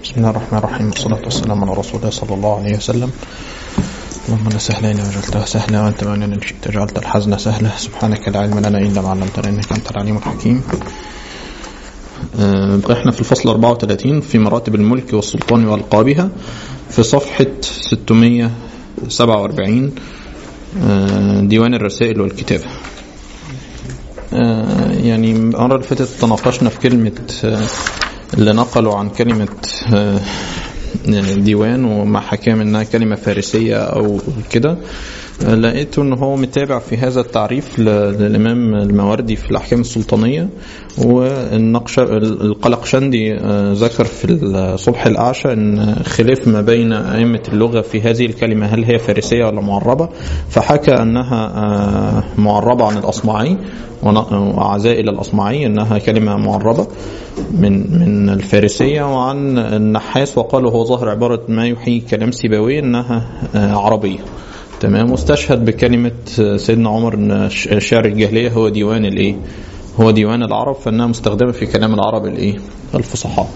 بسم الله الرحمن الرحيم والصلاة والسلام على رسول الله صلى الله عليه وسلم اللهم لا سهل إلا وجعلتها سهلا وأنت ما إن شئت جعلت الحزن سهلا سبحانك لا علم لنا إلا ما علمتنا إنك أنت العليم الحكيم آه، احنا في الفصل 34 في مراتب الملك والسلطان وألقابها في صفحة 647 آه، ديوان الرسائل والكتابة آه، يعني المرة اللي فاتت تناقشنا في كلمة آه، اللي نقلوا عن كلمة آه، ديوان وما حكام انها كلمة فارسية او كده آه، لقيت ان هو متابع في هذا التعريف ل- للامام الماوردي في الاحكام السلطانية والنقش القلقشندي آه، ذكر في الصبح الاعشى ان خلاف ما بين ائمة اللغة في هذه الكلمة هل هي فارسية ولا معربة فحكى انها آه، معربة عن الاصمعي ون- وعزاء الى الاصمعي انها كلمة معربة من من الفارسية وعن النحاس وقالوا هو ظاهر عبارة ما يحيي كلام سيبوي انها آه، عربية تمام واستشهد بكلمة آه، سيدنا عمر ان ش- شعر الجاهلية هو ديوان الايه هو ديوان العرب فانها مستخدمة في كلام العرب الايه الفصحاء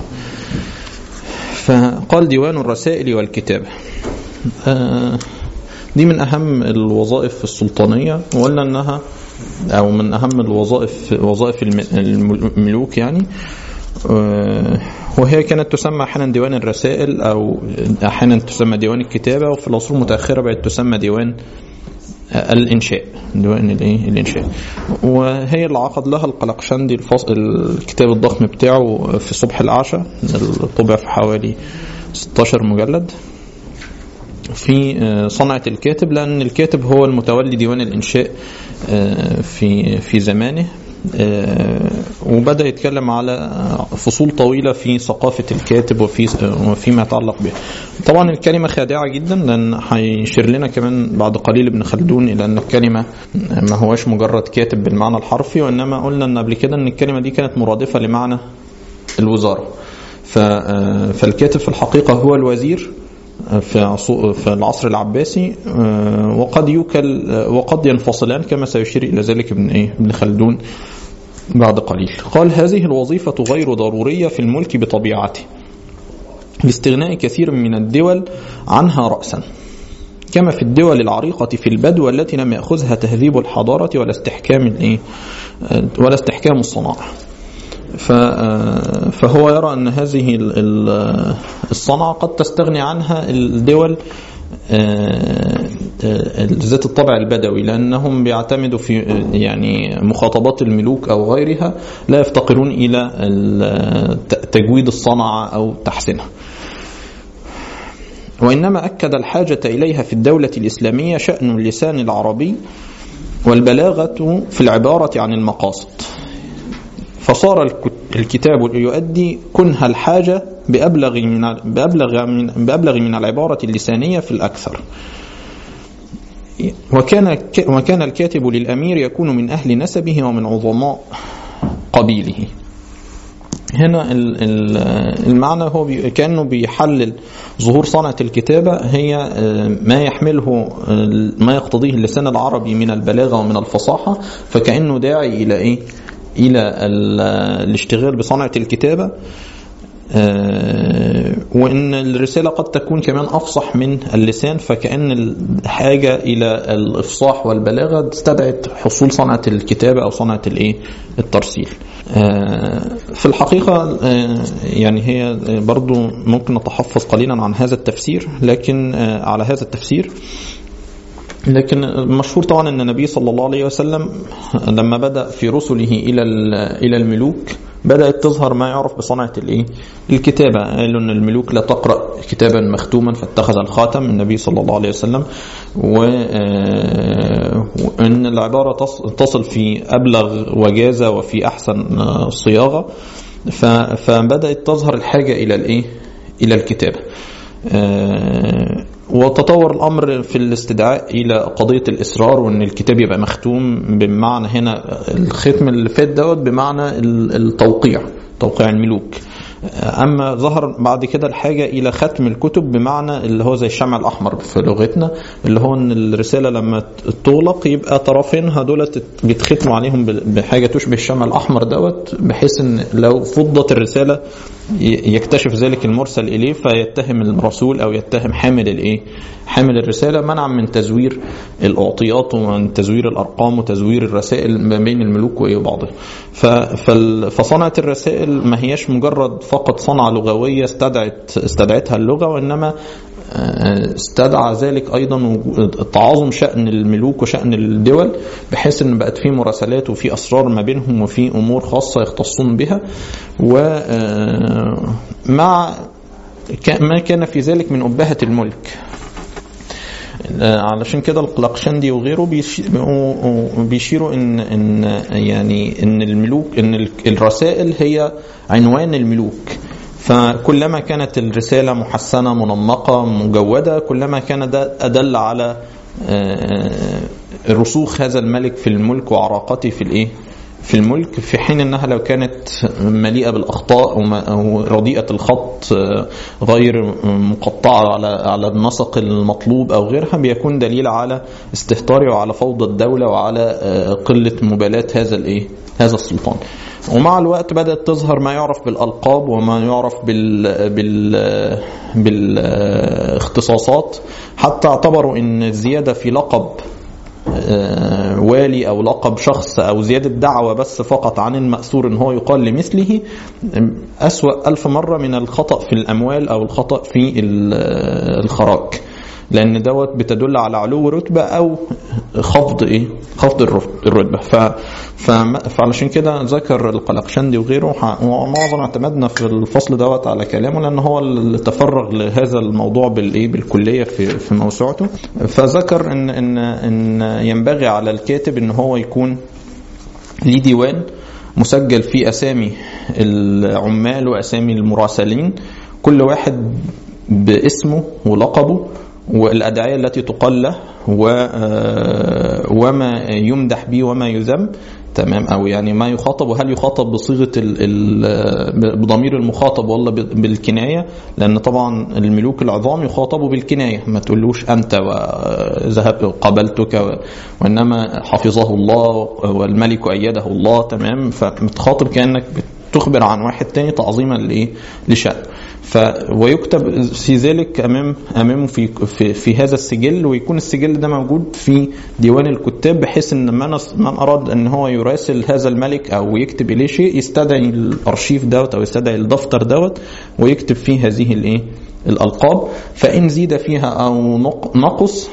فقال ديوان الرسائل والكتابة آه، دي من أهم الوظائف السلطانية وقلنا أنها أو من أهم الوظائف وظائف الم- الملوك يعني آه، وهي كانت تسمى أحيانا ديوان الرسائل أو أحيانا تسمى ديوان الكتابة وفي العصور المتأخرة بقت تسمى ديوان الإنشاء ديوان الإيه الإنشاء وهي اللي عقد لها القلقشندي الفصل الكتاب الضخم بتاعه في صبح الأعشى طبع في حوالي 16 مجلد في آه، صنعة الكاتب لأن الكاتب هو المتولي ديوان الإنشاء آه، في في زمانه آه، وبدأ يتكلم على فصول طويلة في ثقافة الكاتب وفي وفيما يتعلق به. طبعا الكلمة خادعة جدا لأن هيشير لنا كمان بعد قليل ابن خلدون إلى أن الكلمة ما هواش مجرد كاتب بالمعنى الحرفي وإنما قلنا أن قبل كده أن الكلمة دي كانت مرادفة لمعنى الوزارة. ف- آه، فالكاتب في الحقيقة هو الوزير في عصو- في العصر العباسي آه، وقد يوكل آه، وقد ينفصلان كما سيشير الى ذلك ابن ايه ابن خلدون بعد قليل قال هذه الوظيفة غير ضرورية في الملك بطبيعته لاستغناء كثير من الدول عنها رأسا كما في الدول العريقة في البدو التي لم يأخذها تهذيب الحضارة ولا استحكام الايه آه، ولا استحكام الصناعة ف- آه، فهو يرى أن هذه ال- ال- الصنعة قد تستغني عنها الدول آه، آه، ذات الطبع البدوي لأنهم بيعتمدوا في آه، يعني مخاطبات الملوك أو غيرها لا يفتقرون إلى ال- ت- تجويد الصنعة أو تحسينها وإنما أكد الحاجة إليها في الدولة الإسلامية شأن اللسان العربي والبلاغة في العبارة عن المقاصد فصار الك- الكتاب يؤدي كنه الحاجة بأبلغ من بأبلغ من بأبلغ من العبارة اللسانية في الأكثر. وكان ك- وكان الكاتب للأمير يكون من أهل نسبه ومن عظماء قبيله. هنا ال- ال- المعنى هو بي- كأنه بيحلل ظهور صنعة الكتابة هي آه، ما يحمله آه، ما يقتضيه اللسان العربي من البلاغة ومن الفصاحة فكأنه داعي إلى إيه؟ إلى ال- الاشتغال بصنعة الكتابة آه، وإن الرسالة قد تكون كمان أفصح من اللسان فكأن الحاجة إلى الإفصاح والبلاغة استدعت حصول صنعة الكتابة أو صنعة الإيه الترسيل آه، في الحقيقة آه، يعني هي برضو ممكن نتحفظ قليلا عن هذا التفسير لكن آه، على هذا التفسير لكن المشهور طبعا ان النبي صلى الله عليه وسلم لما بدا في رسله الى الى الملوك بدات تظهر ما يعرف بصنعه الايه؟ الكتابه قالوا ان الملوك لا تقرا كتابا مختوما فاتخذ الخاتم النبي صلى الله عليه وسلم و آه، وان العباره تص- تصل في ابلغ وجازه وفي احسن آه، صياغه ف- فبدات تظهر الحاجه الى الايه؟ الى الكتابه. آه، وتطور الامر في الاستدعاء الى قضيه الاصرار وان الكتاب يبقى مختوم بمعنى هنا الختم اللي فات دوت بمعنى ال- التوقيع توقيع الملوك اما ظهر بعد كده الحاجه الى ختم الكتب بمعنى اللي هو زي الشمع الاحمر في لغتنا اللي هو ان الرساله لما تغلق يبقى طرفينها دولت بيتختموا عليهم بحاجه تشبه الشمع الاحمر دوت بحيث ان لو فضت الرساله يكتشف ذلك المرسل اليه فيتهم الرسول او يتهم حامل الايه حامل الرساله منعا من تزوير الاعطيات ومن تزوير الارقام وتزوير الرسائل ما بين الملوك وبعضها فصنعه الرسائل ما هياش مجرد فقط صنعه لغويه استدعت استدعتها اللغه وانما استدعى ذلك ايضا تعاظم شان الملوك وشان الدول بحيث ان بقت في مراسلات وفي اسرار ما بينهم وفي امور خاصه يختصون بها ومع ما كان في ذلك من ابهه الملك علشان كده القلقشندي وغيره بيشيروا ان ان يعني ان الملوك ان الرسائل هي عنوان الملوك فكلما كانت الرسالة محسنة منمقة مجودة كلما كان ده أدل على رسوخ هذا الملك في الملك وعراقته في الايه في الملك في حين انها لو كانت مليئه بالاخطاء او رديئه الخط غير مقطعه على على النسق المطلوب او غيرها بيكون دليل على استهتاره وعلى فوضى الدوله وعلى قله مبالاه هذا الايه هذا السلطان ومع الوقت بدأت تظهر ما يعرف بالألقاب وما يعرف بال بال بالاختصاصات حتى اعتبروا ان الزيادة في لقب والي او لقب شخص او زيادة دعوة بس فقط عن المأثور ان هو يقال لمثله أسوأ ألف مرة من الخطأ في الأموال او الخطأ في الخراج لان دوت بتدل على علو رتبه او خفض ايه خفض الرتبه ف فعلشان كده ذكر القلقشندي وغيره ومعظم اعتمدنا في الفصل دوت على كلامه لان هو اللي تفرغ لهذا الموضوع بالايه بالكليه في في موسوعته فذكر ان ان ان ينبغي على الكاتب ان هو يكون ليه ديوان مسجل فيه اسامي العمال واسامي المراسلين كل واحد باسمه ولقبه والأدعية التي تقال له وما يمدح به وما يذم تمام او يعني ما يخاطب وهل يخاطب بصيغه ال ال بضمير المخاطب ولا بالكنايه لان طبعا الملوك العظام يخاطبوا بالكنايه ما تقولوش انت وذهبت قابلتك وانما حفظه الله والملك ايده الله تمام فمتخاطب كانك تخبر عن واحد تاني تعظيما لايه لشأن ف ويكتب في ذلك امام امامه في, في في هذا السجل ويكون السجل ده موجود في ديوان الكتاب بحيث ان من من اراد ان هو يراسل هذا الملك او يكتب اليه شيء يستدعي الارشيف دوت او يستدعي الدفتر دوت ويكتب فيه هذه الايه الألقاب فإن زيد فيها أو نقص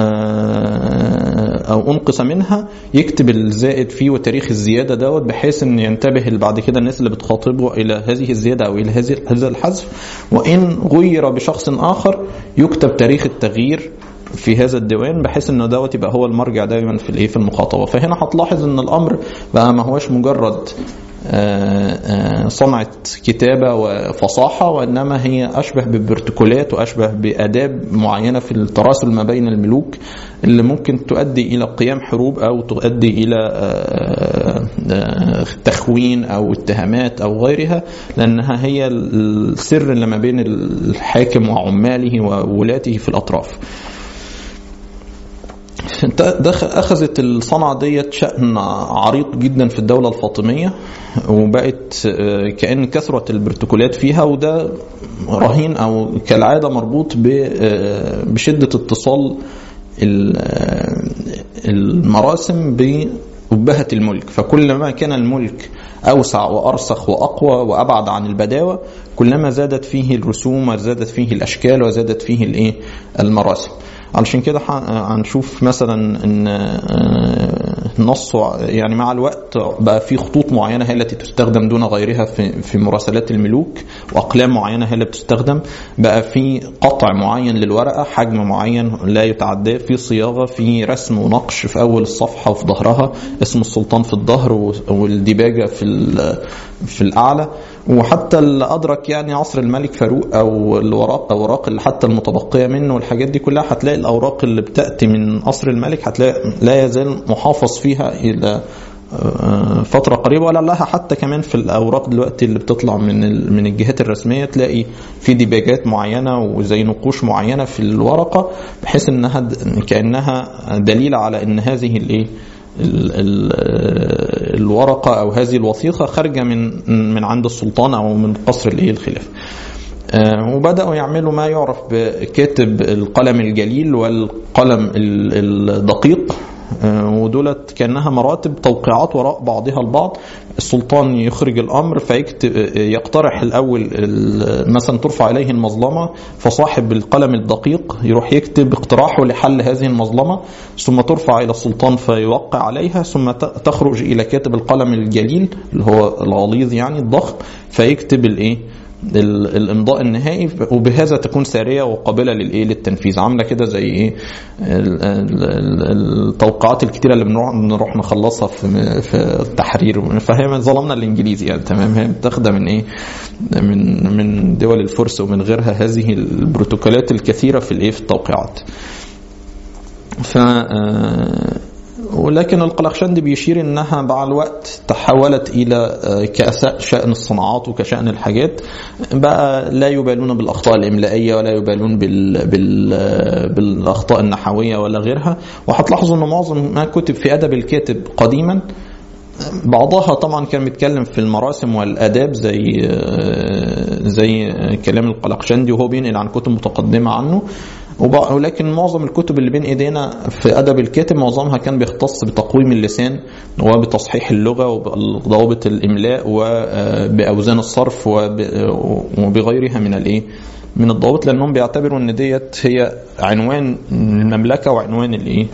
أو أنقص منها يكتب الزائد فيه وتاريخ الزيادة دوت بحيث أن ينتبه بعد كده الناس اللي بتخاطبه إلى هذه الزيادة أو إلى هذا الحذف وإن غير بشخص آخر يكتب تاريخ التغيير في هذا الديوان بحيث انه دوت يبقى هو المرجع دايما في الايه في المخاطبه فهنا هتلاحظ ان الامر بقى ما هوش مجرد صنعة كتابة وفصاحة وإنما هي أشبه ببروتوكولات وأشبه بآداب معينة في التراسل ما بين الملوك اللي ممكن تؤدي إلى قيام حروب أو تؤدي إلى تخوين أو اتهامات أو غيرها لأنها هي السر اللي ما بين الحاكم وعماله وولاته في الأطراف اخذت الصنعه ديت شان عريق جدا في الدوله الفاطميه وبقت كان كثره البروتوكولات فيها وده رهين او كالعاده مربوط بشده اتصال المراسم بأبهة الملك فكلما كان الملك أوسع وأرسخ وأقوى وأبعد عن البداوة كلما زادت فيه الرسوم وزادت فيه الأشكال وزادت فيه الإيه المراسم علشان كده هنشوف مثلا ان نص يعني مع الوقت بقى في خطوط معينه هي التي تستخدم دون غيرها في في مراسلات الملوك واقلام معينه هي اللي بتستخدم بقى في قطع معين للورقه حجم معين لا يتعداه في صياغه في رسم ونقش في اول الصفحه وفي ظهرها اسم السلطان في الظهر والديباجه في في الاعلى وحتى اللي ادرك يعني عصر الملك فاروق او الوراق اوراق اللي حتى المتبقيه منه والحاجات دي كلها هتلاقي الاوراق اللي بتاتي من عصر الملك هتلاقي لا يزال محافظ فيها الى فتره قريبه ولا لها حتى كمان في الاوراق دلوقتي اللي بتطلع من من الجهات الرسميه تلاقي في ديباجات معينه وزي نقوش معينه في الورقه بحيث انها كانها دليل على ان هذه الايه الورقه او هذه الوثيقه خارجه من من عند السلطان او من قصر الايه الخلافه وبداوا يعملوا ما يعرف بكاتب القلم الجليل والقلم الدقيق ودولت كانها مراتب توقيعات وراء بعضها البعض السلطان يخرج الامر فيكتب يقترح الاول مثلا ترفع اليه المظلمه فصاحب القلم الدقيق يروح يكتب اقتراحه لحل هذه المظلمه ثم ترفع الى السلطان فيوقع عليها ثم تخرج الى كاتب القلم الجليل اللي هو الغليظ يعني الضخم فيكتب الايه الامضاء النهائي وبهذا تكون ساريه وقابله للايه للتنفيذ عامله كده زي ايه التوقعات الكتيره اللي بنروح بنروح نخلصها في في التحرير فهي ظلمنا الانجليزي يعني تمام هي متاخده من ايه من من دول الفرس ومن غيرها هذه البروتوكولات الكثيره في الايه في التوقيعات ف ولكن القلقشندي بيشير انها مع الوقت تحولت الى كشان الصناعات وكشان الحاجات بقى لا يبالون بالاخطاء الاملائيه ولا يبالون بال بال بالاخطاء النحويه ولا غيرها وهتلاحظوا ان معظم ما كتب في ادب الكاتب قديما بعضها طبعا كان بيتكلم في المراسم والاداب زي زي كلام القلقشندي وهو بينقل عن كتب متقدمه عنه ولكن معظم الكتب اللي بين ايدينا في ادب الكاتب معظمها كان بيختص بتقويم اللسان وبتصحيح اللغه وبضوابط الاملاء وباوزان الصرف وبغيرها من الايه من الضوابط لانهم بيعتبروا ان ديت هي عنوان المملكه وعنوان الايه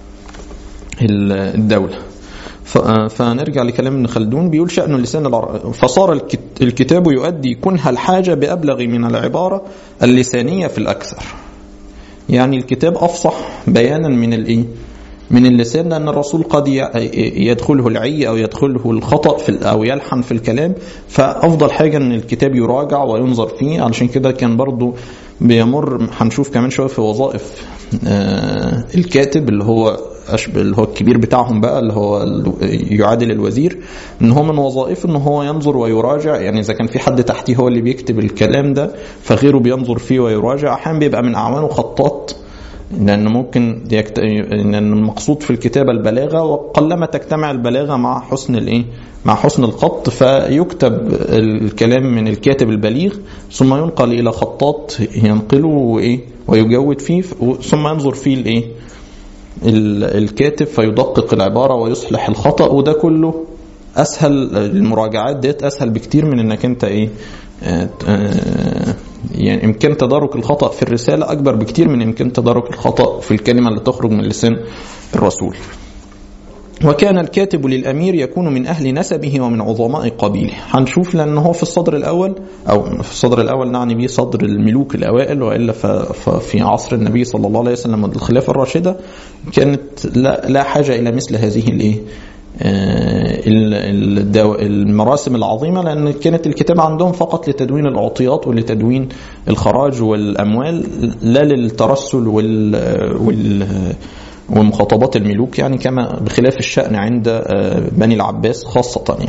الدوله فنرجع لكلام ابن خلدون بيقول شأن اللسان العربي فصار الكتاب يؤدي كنه الحاجة بأبلغ من العبارة اللسانية في الأكثر يعني الكتاب أفصح بيانا من الإيه من اللسان لأن الرسول قد يدخله العي أو يدخله الخطأ في أو يلحن في الكلام فأفضل حاجة أن الكتاب يراجع وينظر فيه علشان كده كان برضو بيمر هنشوف كمان شوية في وظائف الكاتب اللي هو أشبه اللي هو الكبير بتاعهم بقى اللي هو يعادل الوزير ان هو من وظائفه ان هو ينظر ويراجع يعني اذا كان في حد تحتيه هو اللي بيكتب الكلام ده فغيره بينظر فيه ويراجع احيانا بيبقى من اعوانه خطاط لان ممكن يكت... ان المقصود في الكتابه البلاغه وقلما تجتمع البلاغه مع حسن الايه مع حسن الخط فيكتب الكلام من الكاتب البليغ ثم ينقل الى خطاط ينقله وايه ويجود فيه ثم ينظر فيه الايه الكاتب فيدقق العباره ويصلح الخطا وده كله اسهل المراجعات ديت اسهل بكتير من انك انت ايه يعني امكان تدارك الخطا في الرساله اكبر بكتير من امكان تدارك الخطا في الكلمه اللي تخرج من لسان الرسول وكان الكاتب للامير يكون من اهل نسبه ومن عظماء قبيله هنشوف لان هو في الصدر الاول او في الصدر الاول نعني به صدر الملوك الاوائل والا ففي عصر النبي صلى الله عليه وسلم الخلافه الراشده كانت لا, لا حاجه الى مثل هذه الايه المراسم العظيمه لان كانت الكتابه عندهم فقط لتدوين الاعطيات ولتدوين الخراج والاموال لا للترسل وال, وال ومخاطبات الملوك يعني كما بخلاف الشأن عند بني العباس خاصة يعني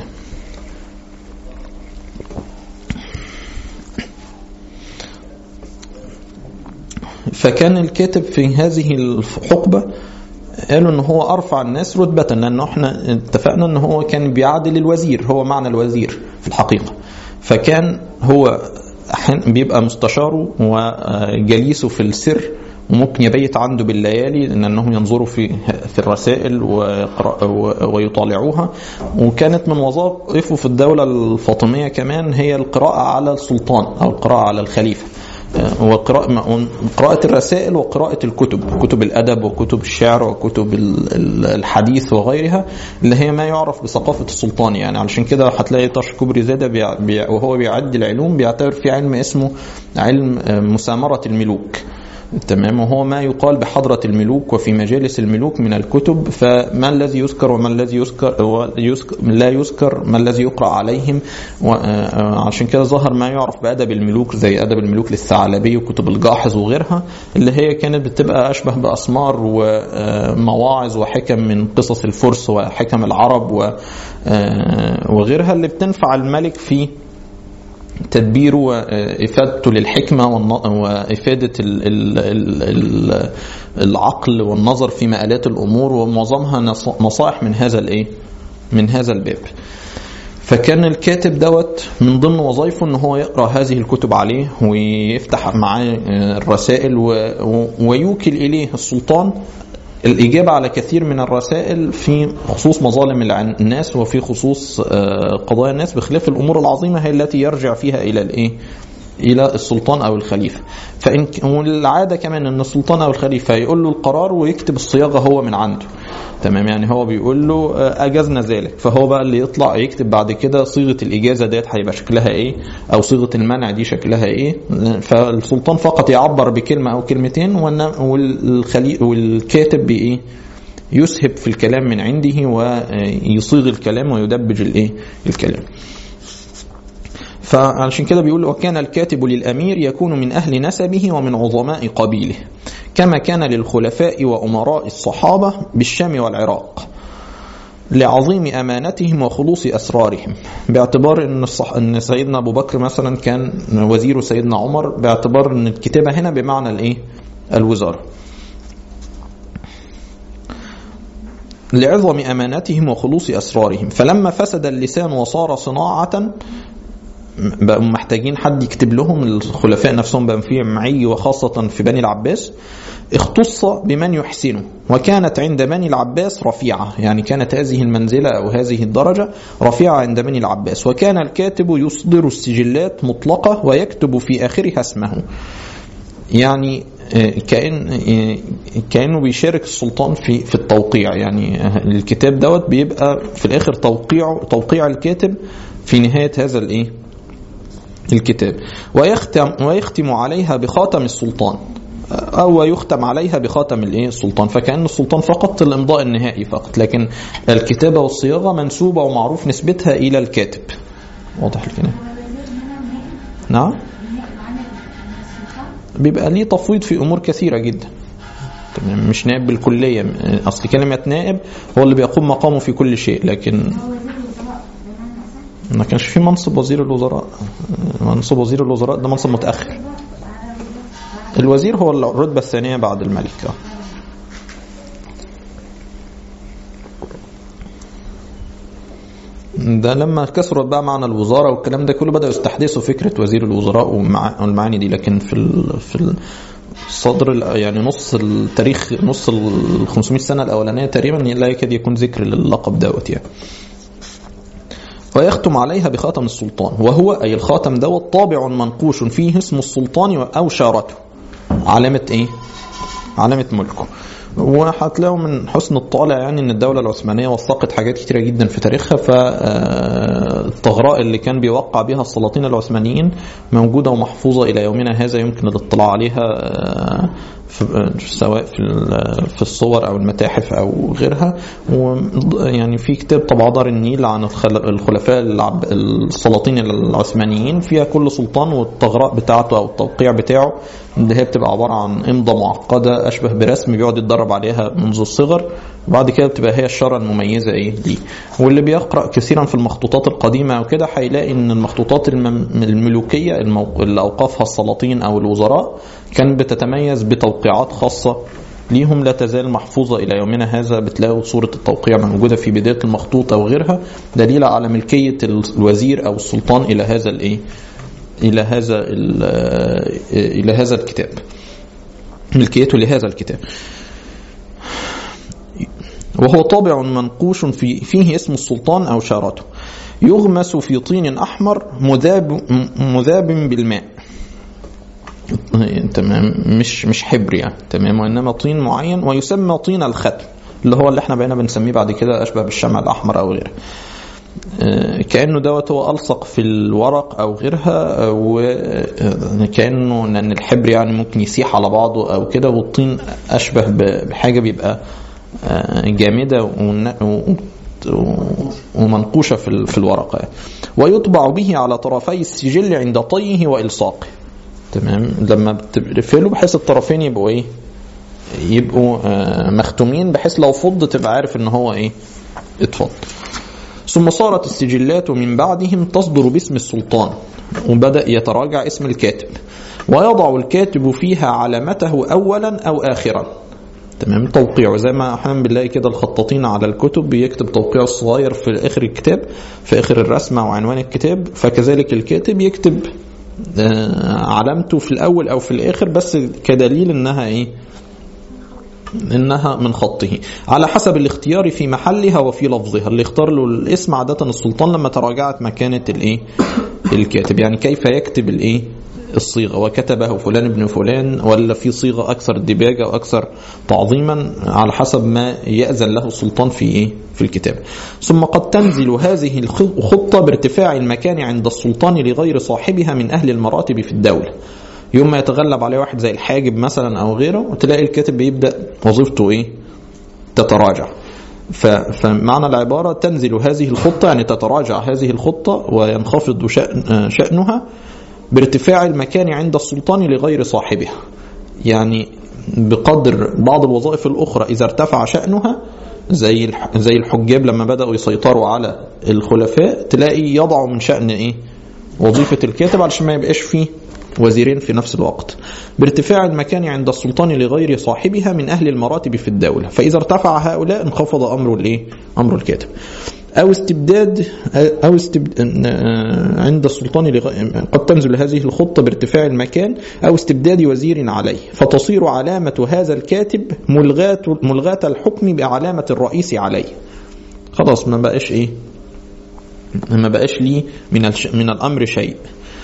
فكان الكاتب في هذه الحقبة قالوا ان هو ارفع الناس رتبة لانه احنا اتفقنا ان هو كان بيعادل الوزير هو معنى الوزير في الحقيقة فكان هو بيبقى مستشاره وجليسه في السر وممكن يبيت عنده بالليالي لانهم ينظروا في في الرسائل ويطالعوها وكانت من وظائفه في الدوله الفاطميه كمان هي القراءه على السلطان او القراءه على الخليفه وقراءة قراءة الرسائل وقراءة الكتب كتب الأدب وكتب الشعر وكتب الحديث وغيرها اللي هي ما يعرف بثقافة السلطان يعني علشان كده هتلاقي طاش كبري زادة بيع بيع وهو بيعد العلوم بيعتبر في علم اسمه علم مسامرة الملوك تمام وهو ما يقال بحضرة الملوك وفي مجالس الملوك من الكتب فما الذي يذكر وما الذي يذكر لا يذكر ما الذي يقرأ عليهم عشان كده ظهر ما يعرف بأدب الملوك زي أدب الملوك للثعلبي وكتب الجاحظ وغيرها اللي هي كانت بتبقى أشبه بأسمار ومواعظ وحكم من قصص الفرس وحكم العرب وغيرها اللي بتنفع الملك في تدبيره وإفادته للحكمة وإفادة العقل والنظر في مآلات الأمور ومعظمها نصائح من هذا الإيه؟ من هذا الباب. فكان الكاتب دوت من ضمن وظائفه ان هو يقرا هذه الكتب عليه ويفتح معاه الرسائل ويوكل اليه السلطان الإجابة على كثير من الرسائل في خصوص مظالم الناس وفي خصوص قضايا الناس بخلاف الأمور العظيمة هي التي يرجع فيها إلى الإيه؟ إلى السلطان أو الخليفة فإن والعادة كمان أن السلطان أو الخليفة يقول له القرار ويكتب الصياغة هو من عنده تمام يعني هو بيقول له أجزنا ذلك فهو بقى اللي يطلع يكتب بعد كده صيغة الإجازة ديت هيبقى شكلها إيه أو صيغة المنع دي شكلها إيه فالسلطان فقط يعبر بكلمة أو كلمتين والخلي والكاتب بإيه يسهب في الكلام من عنده ويصيغ الكلام ويدبج الإيه الكلام فعلشان كده بيقول وكان الكاتب للأمير يكون من أهل نسبه ومن عظماء قبيله كما كان للخلفاء وأمراء الصحابة بالشام والعراق لعظيم أمانتهم وخلوص أسرارهم باعتبار أن, الصح... أن سيدنا أبو بكر مثلا كان وزير سيدنا عمر باعتبار أن الكتابة هنا بمعنى الإيه؟ الوزارة لعظم أمانتهم وخلوص أسرارهم فلما فسد اللسان وصار صناعة بقوا محتاجين حد يكتب لهم الخلفاء نفسهم بقى في معي وخاصة في بني العباس اختص بمن يحسنه وكانت عند بني العباس رفيعة يعني كانت هذه المنزلة أو هذه الدرجة رفيعة عند بني العباس وكان الكاتب يصدر السجلات مطلقة ويكتب في آخرها اسمه يعني كأن كأنه بيشارك السلطان في في التوقيع يعني الكتاب دوت بيبقى في الآخر توقيع توقيع الكاتب في نهاية هذا الإيه؟ الكتاب ويختم ويختم عليها بخاتم السلطان أو يختم عليها بخاتم الايه السلطان فكأن السلطان فقط الإمضاء النهائي فقط لكن الكتابة والصياغة منسوبة ومعروف نسبتها إلى الكاتب واضح الكلام نعم بيبقى ليه تفويض في أمور كثيرة جدا تمام مش نائب بالكلية أصل كلمة نائب هو اللي بيقوم مقامه في كل شيء لكن ما كانش في منصب وزير الوزراء منصب وزير الوزراء ده منصب متأخر الوزير هو الرتبة الثانية بعد الملك ده لما كثرت بقى معنى الوزاره والكلام ده كله بدأوا يستحدثوا فكره وزير الوزراء والمعاني دي لكن في ال في الصدر يعني نص التاريخ نص ال 500 سنه الاولانيه تقريبا لا يكاد يكون ذكر للقب دوت يعني. ويختم عليها بخاتم السلطان وهو أي الخاتم دوت طابع منقوش فيه اسم السلطان أو شارته علامة إيه؟ علامة ملكه وهتلاقوا من حسن الطالع يعني ان الدوله العثمانيه وثقت حاجات كتيره جدا في تاريخها فالثغراء اللي كان بيوقع بها السلاطين العثمانيين موجوده ومحفوظه الى يومنا هذا يمكن الاطلاع عليها سواء في في الصور او المتاحف او غيرها ويعني في كتاب طبع دار النيل عن الخلفاء السلاطين العثمانيين فيها كل سلطان والثغراء بتاعته او التوقيع بتاعه اللي هي بتبقى عباره عن امضه معقده اشبه برسم بيقعد يتدرب عليها منذ الصغر وبعد كده بتبقى هي الشاره المميزه ايه دي واللي بيقرا كثيرا في المخطوطات القديمه وكده هيلاقي ان المخطوطات الملوكيه اللي اوقفها السلاطين او الوزراء كانت بتتميز بتوقيعات خاصه ليهم لا تزال محفوظة إلى يومنا هذا بتلاقوا صورة التوقيع موجودة في بداية المخطوط أو غيرها دليل على ملكية الوزير أو السلطان إلى هذا الإيه إلى هذا إلى هذا الكتاب ملكيته لهذا الكتاب وهو طابع منقوش في فيه اسم السلطان أو شارته يغمس في طين أحمر مذاب مذاب بالماء تمام مش مش حبر يعني تمام وانما طين معين ويسمى طين الختم اللي هو اللي احنا بقينا بنسميه بعد كده اشبه بالشمع الاحمر او غيره كانه دوت هو الصق في الورق او غيرها وكانه ان الحبر يعني ممكن يسيح على بعضه او كده والطين اشبه بحاجه بيبقى جامده ومنقوشه في في الورقه ويطبع به على طرفي السجل عند طيه والصاقه تمام لما بتقفله بحيث الطرفين يبقوا ايه يبقوا مختومين بحيث لو فض تبقى عارف ان هو ايه اتفض ثم صارت السجلات من بعدهم تصدر باسم السلطان وبدأ يتراجع اسم الكاتب ويضع الكاتب فيها علامته أولا أو آخرا تمام توقيعه زي ما احيانا بنلاقي كده الخطاطين على الكتب بيكتب توقيع صغير في اخر الكتاب في اخر الرسمه وعنوان الكتاب فكذلك الكاتب يكتب علامته في الاول او في الاخر بس كدليل انها ايه انها من خطه على حسب الاختيار في محلها وفي لفظها اللي اختار له الاسم عاده السلطان لما تراجعت مكانه الايه الكاتب يعني كيف يكتب الايه الصيغه وكتبه فلان ابن فلان ولا في صيغه اكثر دباجه واكثر تعظيما على حسب ما ياذن له السلطان في ايه في الكتاب ثم قد تنزل هذه الخطه بارتفاع المكان عند السلطان لغير صاحبها من اهل المراتب في الدوله يوم ما يتغلب عليه واحد زي الحاجب مثلا او غيره وتلاقي الكاتب بيبدا وظيفته ايه تتراجع فمعنى العبارة تنزل هذه الخطة يعني تتراجع هذه الخطة وينخفض شأن شأنها بارتفاع المكان عند السلطان لغير صاحبها يعني بقدر بعض الوظائف الأخرى إذا ارتفع شأنها زي زي الحجاب لما بدأوا يسيطروا على الخلفاء تلاقي يضعوا من شأن إيه وظيفة الكاتب علشان ما يبقاش فيه وزيرين في نفس الوقت بارتفاع المكان عند السلطان لغير صاحبها من أهل المراتب في الدولة فإذا ارتفع هؤلاء انخفض أمر الإيه؟ أمر الكاتب أو استبداد أو استبد... عند السلطان لغ... قد تنزل هذه الخطة بارتفاع المكان أو استبداد وزير عليه فتصير علامة هذا الكاتب ملغاة ملغاة الحكم بعلامة الرئيس عليه خلاص ما بقاش إيه ما بقاش لي من الش... من الأمر شيء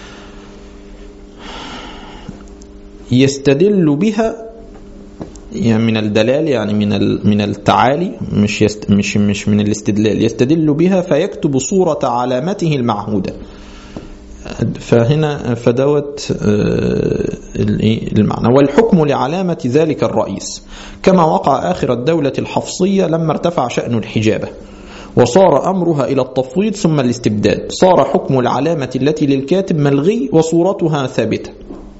يستدل بها يعني من الدلال يعني من من التعالي مش يست مش مش من الاستدلال يستدل بها فيكتب صورة علامته المعهودة فهنا فدوت المعنى والحكم لعلامة ذلك الرئيس كما وقع آخر الدولة الحفصية لما ارتفع شأن الحجابة وصار أمرها إلى التفويض ثم الاستبداد صار حكم العلامة التي للكاتب ملغي وصورتها ثابتة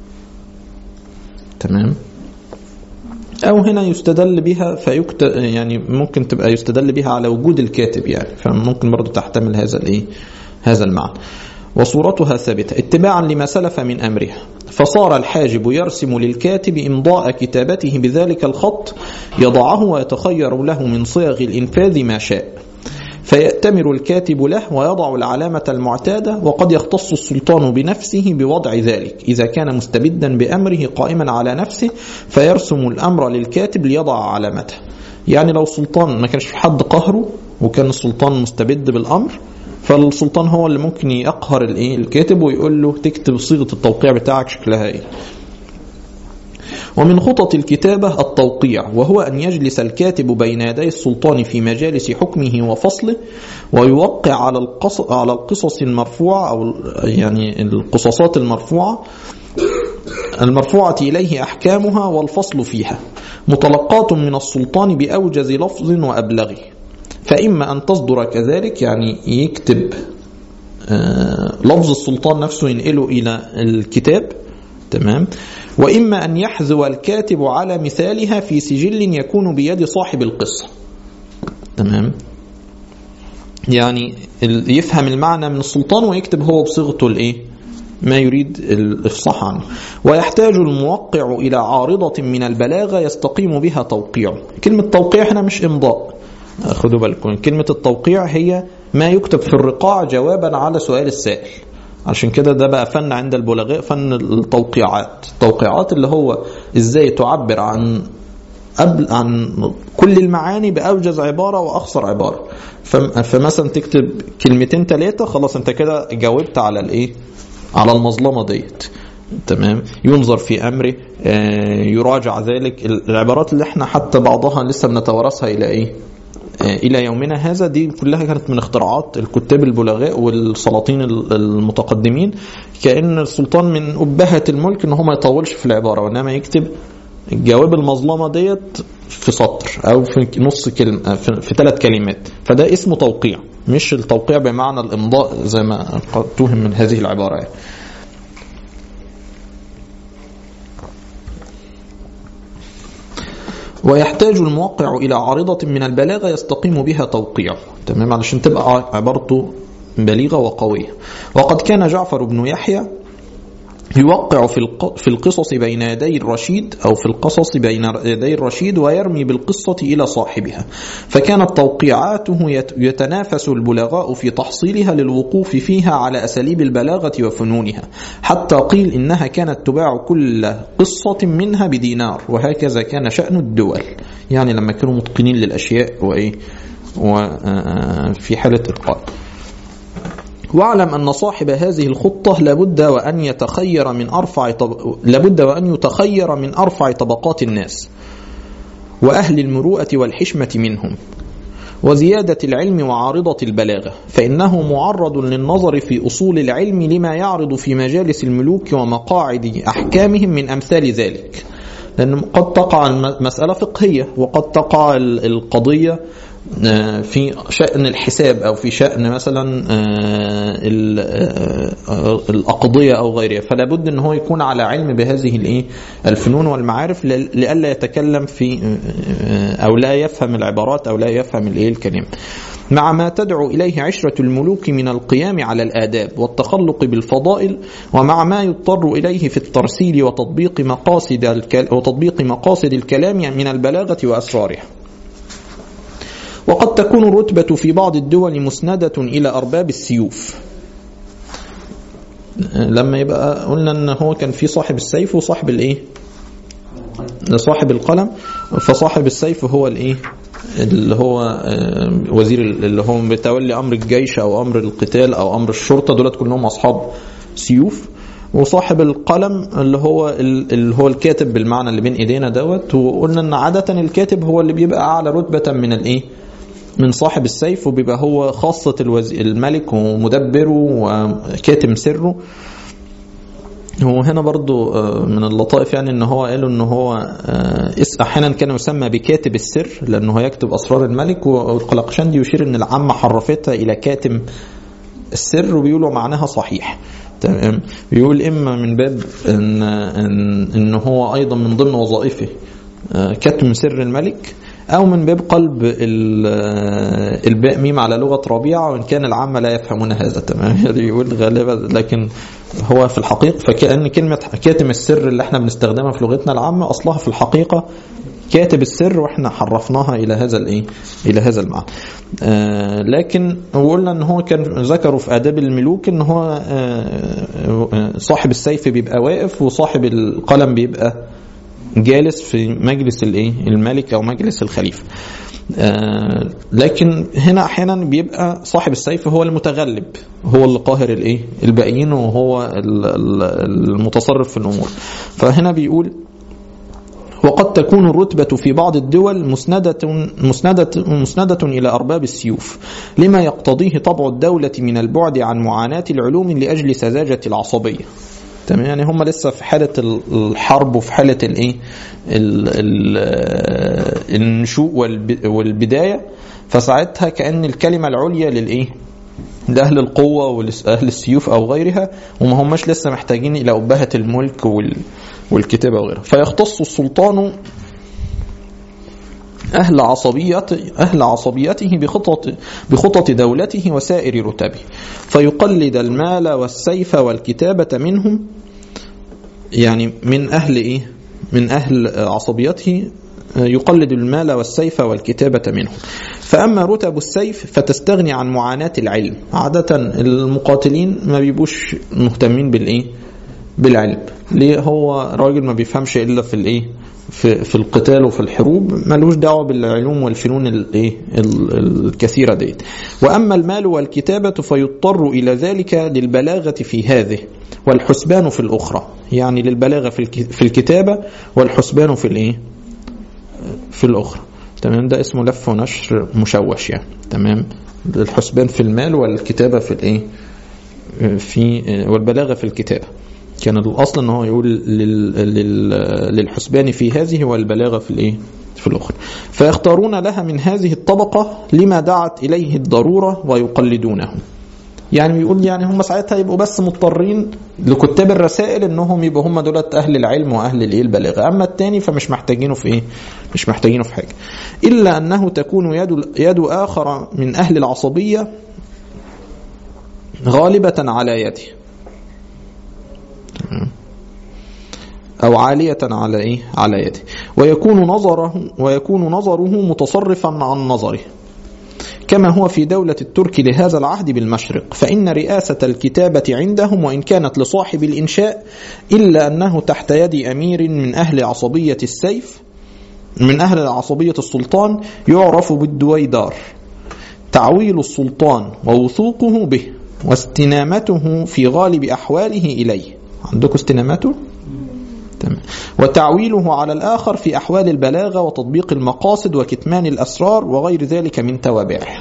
تمام أو هنا يستدل بها فيكت يعني ممكن تبقى يستدل بها على وجود الكاتب يعني فممكن برضو تحتمل هذا الايه هذا المعنى وصورتها ثابتة اتباعا لما سلف من أمرها فصار الحاجب يرسم للكاتب إمضاء كتابته بذلك الخط يضعه ويتخير له من صيغ الإنفاذ ما شاء فيأتمر الكاتب له ويضع العلامة المعتادة وقد يختص السلطان بنفسه بوضع ذلك إذا كان مستبدا بأمره قائما على نفسه فيرسم الأمر للكاتب ليضع علامته يعني لو السلطان ما كانش في حد قهره وكان السلطان مستبد بالأمر فالسلطان هو اللي ممكن يقهر الايه الكاتب ويقول له تكتب صيغه التوقيع بتاعك شكلها ايه ومن خطط الكتابة التوقيع وهو أن يجلس الكاتب بين يدي السلطان في مجالس حكمه وفصله ويوقع على القصص على القصص المرفوعة أو يعني القصصات المرفوعة المرفوعة إليه أحكامها والفصل فيها متلقاة من السلطان بأوجز لفظ وأبلغه فإما أن تصدر كذلك يعني يكتب لفظ السلطان نفسه ينقله إلى الكتاب تمام وإما أن يحذو الكاتب على مثالها في سجل يكون بيد صاحب القصة تمام يعني يفهم المعنى من السلطان ويكتب هو بصيغته الايه ما يريد الافصاح عنه ويحتاج الموقع الى عارضه من البلاغه يستقيم بها توقيعه كلمه توقيع هنا مش امضاء خدوا بالكم كلمه التوقيع هي ما يكتب في الرقاع جوابا على سؤال السائل عشان كده ده بقى فن عند البلغاء فن التوقيعات التوقيعات اللي هو ازاي تعبر عن قبل عن كل المعاني باوجز عباره واخصر عباره فمثلا تكتب كلمتين ثلاثه خلاص انت كده جاوبت على الايه على المظلمه ديت تمام ينظر في امره يراجع ذلك العبارات اللي احنا حتى بعضها لسه بنتوارثها الى ايه الى يومنا هذا دي كلها كانت من اختراعات الكتاب البلغاء والسلاطين المتقدمين كان السلطان من ابهه الملك ان هو ما يطولش في العباره وانما يكتب جواب المظلمه ديت في سطر او في نص كلمه في, في ثلاث كلمات فده اسمه توقيع مش التوقيع بمعنى الامضاء زي ما قد توهم من هذه العباره يعني. ويحتاج الموقع إلى عارضة من البلاغة يستقيم بها توقيعه تمام علشان تبقى عبارته بليغة وقوية وقد كان جعفر بن يحيى يوقع في في القصص بين يدي الرشيد أو في القصص بين يدي الرشيد ويرمي بالقصة إلى صاحبها فكانت توقيعاته يتنافس البلغاء في تحصيلها للوقوف فيها على أساليب البلاغة وفنونها حتى قيل إنها كانت تباع كل قصة منها بدينار وهكذا كان شأن الدول يعني لما كانوا متقنين للأشياء وإيه وفي حالة إتقان واعلم أن صاحب هذه الخطة لابد وأن يتخير من أرفع طب... لابد وأن يتخير من أرفع طبقات الناس وأهل المروءة والحشمة منهم وزيادة العلم وعارضة البلاغة فإنه معرض للنظر في أصول العلم لما يعرض في مجالس الملوك ومقاعد أحكامهم من أمثال ذلك لأن قد تقع المسألة فقهية وقد تقع القضية في شأن الحساب أو في شأن مثلا الأقضية أو غيرها فلا بد أن هو يكون على علم بهذه الإيه الفنون والمعارف لئلا يتكلم في أو لا يفهم العبارات أو لا يفهم الإيه الكلام مع ما تدعو إليه عشرة الملوك من القيام على الآداب والتخلق بالفضائل ومع ما يضطر إليه في الترسيل وتطبيق مقاصد وتطبيق مقاصد الكلام من البلاغة وأسرارها وقد تكون الرتبة في بعض الدول مسندة إلى أرباب السيوف لما يبقى قلنا ان هو كان في صاحب السيف وصاحب الايه صاحب القلم فصاحب السيف هو الايه اللي هو وزير اللي هو بتولي امر الجيش او امر القتال او امر الشرطه دولت كلهم اصحاب سيوف وصاحب القلم اللي هو اللي هو الكاتب بالمعنى اللي بين ايدينا دوت وقلنا ان عاده الكاتب هو اللي بيبقى اعلى رتبه من الايه من صاحب السيف وبيبقى هو خاصة الملك ومدبره وكاتم سره هو هنا برضو من اللطائف يعني ان هو قالوا ان هو احيانا كان يسمى بكاتب السر لانه يكتب اسرار الملك والقلقشندي يشير ان العامة حرفتها الى كاتم السر وبيقولوا معناها صحيح تمام بيقول اما من باب ان ان, إن هو ايضا من ضمن وظائفه كتم سر الملك أو من باب قلب الباء ميم على لغة ربيعة وإن كان العامة لا يفهمون هذا تمام يقول غالبا لكن هو في الحقيقة فكأن كلمة كاتم السر اللي احنا بنستخدمها في لغتنا العامة أصلها في الحقيقة كاتب السر واحنا حرفناها الى هذا الايه الى هذا المعنى آه لكن وقلنا ان هو كان ذكروا في اداب الملوك ان هو آه صاحب السيف بيبقى واقف وصاحب القلم بيبقى جالس في مجلس الايه الملك او مجلس الخليفه آه لكن هنا احيانا بيبقى صاحب السيف هو المتغلب هو اللي قاهر الايه الباقيين وهو المتصرف في الامور فهنا بيقول وقد تكون الرتبة في بعض الدول مسندة مسندة مسندة إلى أرباب السيوف لما يقتضيه طبع الدولة من البعد عن معاناة العلوم لأجل سذاجة العصبية تمام يعني هم لسه في حاله الحرب وفي حاله الايه النشوء والبدايه فساعتها كان الكلمه العليا للايه لاهل القوه واهل السيوف او غيرها وما هماش لسه محتاجين الى ابهه الملك والكتابه وغيرها فيختص السلطان أهل عصبيته أهل عصبيته بخطط بخطط دولته وسائر رتبه فيقلد المال والسيف والكتابة منهم يعني من أهل إيه؟ من أهل عصبيته يقلد المال والسيف والكتابة منهم فأما رتب السيف فتستغني عن معاناة العلم عادة المقاتلين ما بيبوش مهتمين بالإيه بالعلم ليه هو راجل ما بيفهمش إلا في الإيه في في القتال وفي الحروب ملوش دعوه بالعلوم والفنون الايه الكثيره ديت واما المال والكتابه فيضطر الى ذلك للبلاغه في هذه والحسبان في الاخرى يعني للبلاغه في في الكتابه والحسبان في الايه في الاخرى تمام ده اسمه لف ونشر مشوش يعني تمام الحسبان في المال والكتابة في الايه في والبلاغة في الكتابة كان الأصل ان هو يقول لل لل للحسبان في هذه والبلاغة في الايه في الأخرى فيختارون لها من هذه الطبقة لما دعت إليه الضرورة ويقلدونه يعني بيقول يعني هم ساعتها يبقوا بس مضطرين لكتاب الرسائل انهم يبقوا هم دولت اهل العلم واهل الايه البلاغه اما الثاني فمش محتاجينه في ايه مش محتاجينه في حاجه الا انه تكون يد يد اخر من اهل العصبيه غالبه على يده أو عالية على إيه؟ على يده ويكون نظره ويكون نظره متصرفا عن نظره كما هو في دولة الترك لهذا العهد بالمشرق فإن رئاسة الكتابة عندهم وإن كانت لصاحب الإنشاء إلا أنه تحت يد أمير من أهل عصبية السيف من أهل عصبية السلطان يعرف بالدويدار تعويل السلطان ووثوقه به واستنامته في غالب أحواله إليه عندكم استنامته؟ تمام وتعويله على الآخر في أحوال البلاغة وتطبيق المقاصد وكتمان الأسرار وغير ذلك من توابعه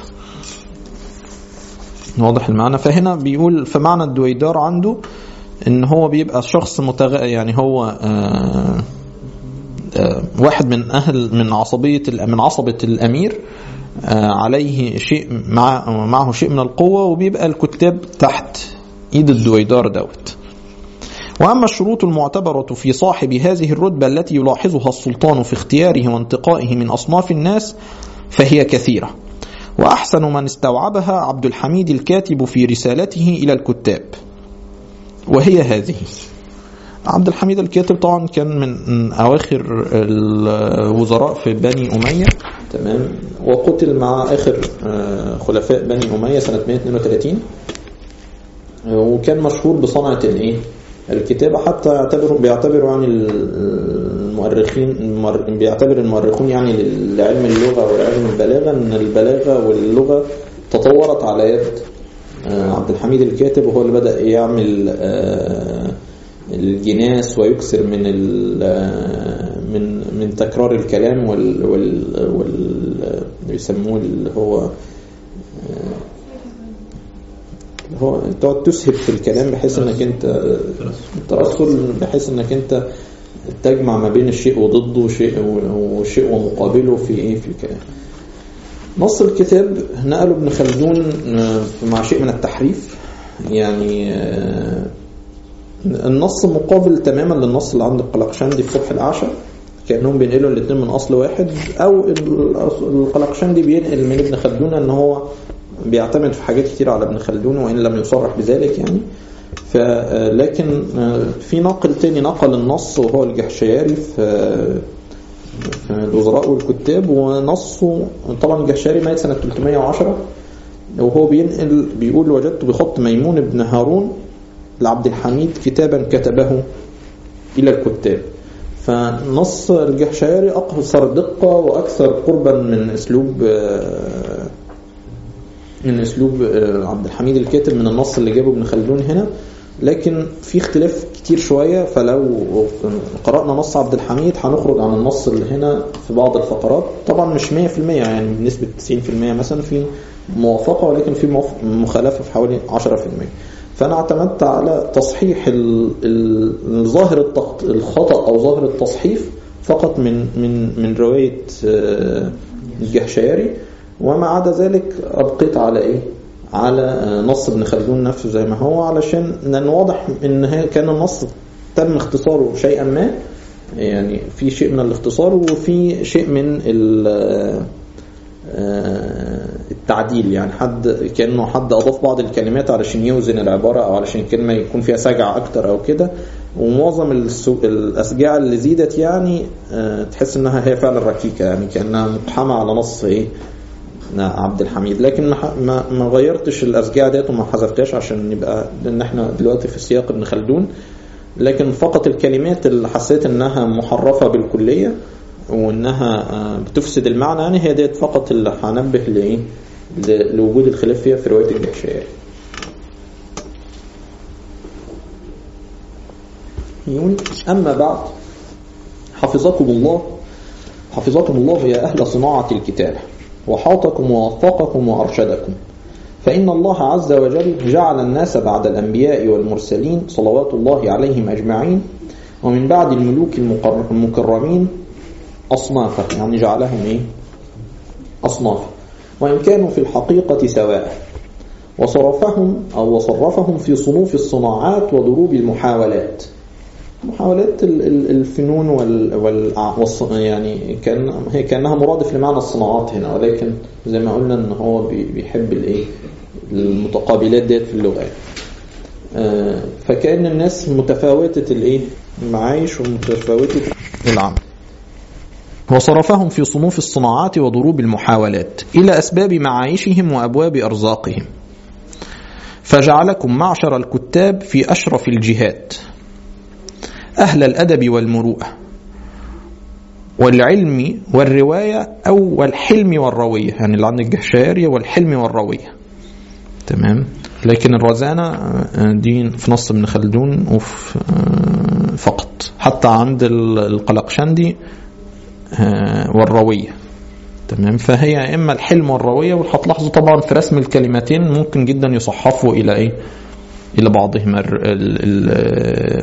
واضح المعنى فهنا بيقول فمعنى الدويدار عنده ان هو بيبقى شخص متغ... يعني هو آآ آآ واحد من اهل من عصبيه من عصبه الامير عليه شيء مع معه شيء من القوه وبيبقى الكتاب تحت ايد الدويدار دوت وأما الشروط المعتبرة في صاحب هذه الرتبة التي يلاحظها السلطان في اختياره وانتقائه من أصناف الناس فهي كثيرة وأحسن من استوعبها عبد الحميد الكاتب في رسالته إلى الكتاب وهي هذه عبد الحميد الكاتب طبعا كان من أواخر الوزراء في بني أمية تمام وقتل مع آخر خلفاء بني أمية سنة 132 وكان مشهور بصنعة الايه الكتابة حتى يعتبروا بيعتبروا يعني المؤرخين بيعتبر المؤرخون يعني لعلم اللغة وعلم البلاغة أن البلاغة واللغة تطورت على يد عبد الحميد الكاتب وهو اللي بدأ يعمل الجناس ويكسر من من من تكرار الكلام وال وال وال يسموه اللي هو هو تقعد تسهب في الكلام بحيث انك انت الترسل بحيث انك انت تجمع ما بين الشيء وضده وشيء وشيء ومقابله في ايه في الكلام نص الكتاب نقله ابن خلدون مع شيء من التحريف يعني النص مقابل تماما للنص اللي عند القلقشندي في فتح الأعشى كأنهم بينقلوا الاثنين من أصل واحد أو القلقشندي بينقل من ابن خلدون أن هو بيعتمد في حاجات كتير على ابن خلدون وإن لم يصرح بذلك يعني لكن في ناقل تاني نقل النص وهو الجحشياري في في الوزراء والكتاب ونصه طبعا الجحشياري مات سنة 310 وهو بينقل بيقول وجدت بخط ميمون بن هارون لعبد الحميد كتابا كتبه إلى الكتاب فنص الجحشياري أكثر دقة وأكثر قربا من أسلوب من أسلوب عبد الحميد الكاتب من النص اللي جابه ابن خلدون هنا لكن في اختلاف كتير شوية فلو قرأنا نص عبد الحميد هنخرج عن النص اللي هنا في بعض الفقرات طبعا مش 100% يعني بنسبة 90% مثلا في موافقة ولكن في مخالفة في حوالي 10% فأنا اعتمدت على تصحيح الظاهر الخطأ أو ظاهر التصحيف فقط من من من رواية الجحشياري وما عدا ذلك أبقيت على إيه؟ على نص ابن خلدون نفسه زي ما هو علشان لأن واضح إن كان النص تم اختصاره شيئا ما يعني في شيء من الاختصار وفي شيء من التعديل يعني حد كانه حد اضاف بعض الكلمات علشان يوزن العباره او علشان الكلمه يكون فيها سجع اكتر او كده ومعظم الاسجاع اللي زيدت يعني تحس انها هي فعلا ركيكه يعني كانها مقحمه على نص ايه عبد الحميد لكن ما ما غيرتش الاسجاع ديت وما حذفتهاش عشان نبقى لان احنا دلوقتي في سياق ابن خلدون لكن فقط الكلمات اللي حسيت انها محرفه بالكليه وانها بتفسد المعنى يعني هي ديت فقط اللي هنبه لايه لوجود الخلاف فيها في روايه الجحشياري يقول اما بعد حفظكم الله حفظكم الله يا أهل صناعة الكتابة وحاطكم ووفقكم وأرشدكم فإن الله عز وجل جعل الناس بعد الأنبياء والمرسلين صلوات الله عليهم أجمعين ومن بعد الملوك المقر- المكرمين أصنافا يعني جعلهم إيه؟ أصنافا وإن كانوا في الحقيقة سواء وصرفهم أو وصرفهم في صنوف الصناعات وضروب المحاولات محاولات ال- ال- الفنون وال, وال والص- يعني كان هي كانها مرادف لمعنى الصناعات هنا ولكن زي ما قلنا ان هو بي- بيحب الايه المتقابلات ديت في اللغه يعني. آه، فكان الناس متفاوته الايه المعايش ومتفاوته العمل وصرفهم في صنوف الصناعات وضروب المحاولات الى اسباب معايشهم وابواب ارزاقهم فجعلكم معشر الكتاب في اشرف الجهات أهل الأدب والمروءة والعلم والرواية أو والحلم والروية يعني اللي عند الجهشاري والحلم والروية تمام لكن الرزانة آه، دي في نص ابن خلدون وفي آه، فقط حتى عند ال- القلقشندي آه، والروية تمام فهي إما الحلم والروية وهتلاحظوا طبعا في رسم الكلمتين ممكن جدا يصحفوا إلى إيه إلى بعضهما ال- ال- ال-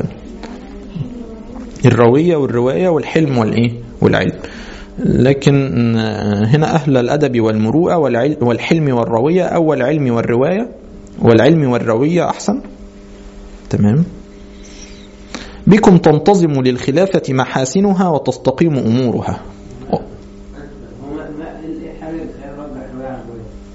الروية والرواية والحلم والإيه والعلم لكن هنا أهل الأدب والمروءة والعل- والحلم والروية أو العلم والرواية والعلم والروية أحسن تمام بكم تنتظم للخلافة محاسنها وتستقيم أمورها هما ما الحاجة اللي تخيل رجع شوية عن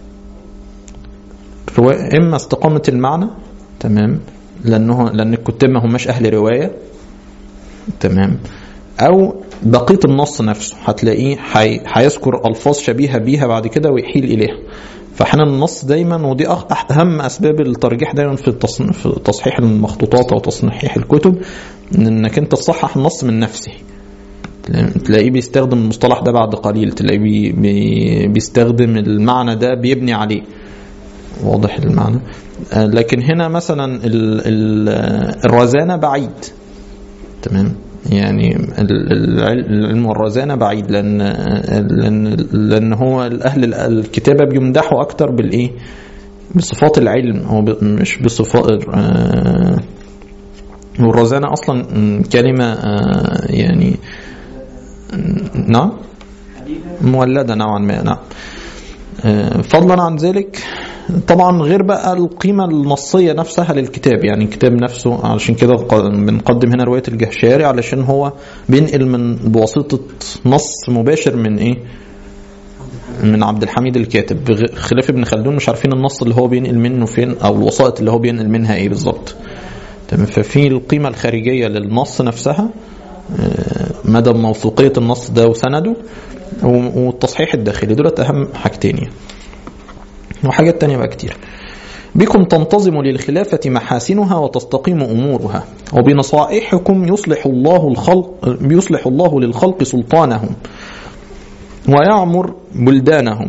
شوية رواية إما استقامة المعنى تمام لأنه لأن الكتاب ما هماش أهل رواية تمام أو بقية النص نفسه هتلاقيه حي... هيذكر ألفاظ شبيهة بيها بعد كده ويحيل إليها فاحنا النص دايما ودي أخ- أهم أسباب الترجيح دايما في, التصن... في تصحيح المخطوطات أو تصحيح الكتب إنك أنت تصحح النص من نفسه تلاقيه بيستخدم المصطلح ده بعد قليل تلاقيه بي... بي... بيستخدم المعنى ده بيبني عليه واضح المعنى آه، لكن هنا مثلا ال- ال- آه، الرزانة بعيد تمام يعني ال- العل- العلم والرزانة بعيد لأن آه، لأن لأن هو الأهل الكتابة بيمدحوا أكتر بالإيه بصفات العلم هو ب- مش بصفات آه، والرزانة أصلا م، كلمة آه، يعني م، نعم مولدة نوعا ما نعم آه، فضلا عن ذلك طبعا غير بقى القيمة النصية نفسها للكتاب يعني الكتاب نفسه علشان كده ق- بنقدم هنا رواية الجهشاري علشان هو بينقل من بواسطة نص مباشر من ايه من عبد الحميد الكاتب بغ- خلاف ابن خلدون مش عارفين النص اللي هو بينقل منه فين او الوسائط اللي هو بينقل منها ايه بالظبط تمام ففي القيمة الخارجية للنص نفسها آه، مدى موثوقية النص ده وسنده و- والتصحيح الداخلي دولت أهم حاجتين يعني. وحاجات تانية بقى كتير بكم تنتظم للخلافة محاسنها وتستقيم أمورها وبنصائحكم يصلح الله الخلق يصلح الله للخلق سلطانهم ويعمر بلدانهم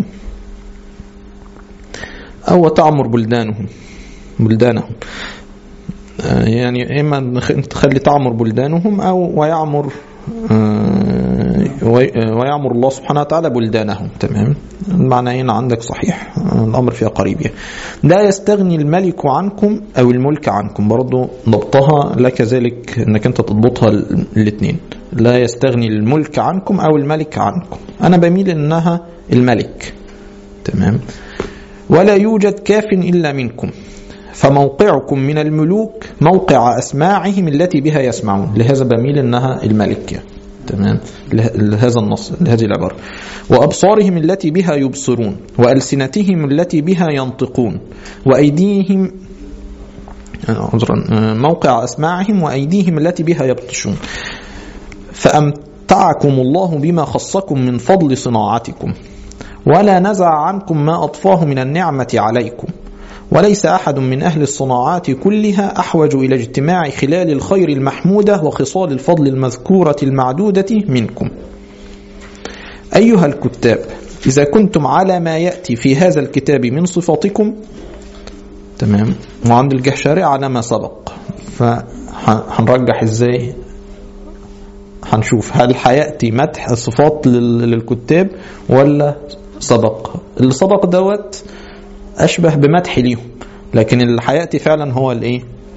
أو تعمر بلدانهم بلدانهم آه، يعني إما نخ- تخلي تعمر بلدانهم أو ويعمر آه، وي- آه، ويعمر الله سبحانه وتعالى بلدانهم تمام المعنيين عندك صحيح آه، الأمر فيها قريب يعني. لا يستغني الملك عنكم أو الملك عنكم برضو ضبطها لا كذلك أنك أنت تضبطها الاثنين لا يستغني الملك عنكم أو الملك عنكم أنا بميل أنها الملك تمام ولا يوجد كاف إلا منكم فموقعكم من الملوك موقع أسماعهم التي بها يسمعون لهذا بميل أنها الملك يعني. تمام له- لهذا النص لهذه العبارة وأبصارهم التي بها يبصرون وألسنتهم التي بها ينطقون وأيديهم آه، عذرا آه، موقع أسماعهم وأيديهم التي بها يبطشون فأمتعكم الله بما خصكم من فضل صناعتكم ولا نزع عنكم ما أطفاه من النعمة عليكم وليس أحد من أهل الصناعات كلها أحوج إلى اجتماع خلال الخير المحمودة وخصال الفضل المذكورة المعدودة منكم أيها الكتاب إذا كنتم على ما يأتي في هذا الكتاب من صفاتكم تمام وعند الجحشاري على ما سبق فهنرجح ازاي هنشوف هل هياتي مدح صفات لل- للكتاب ولا سبق اللي سبق دوت اشبه بمدح ليهم لكن اللي هياتي فعلا هو الايه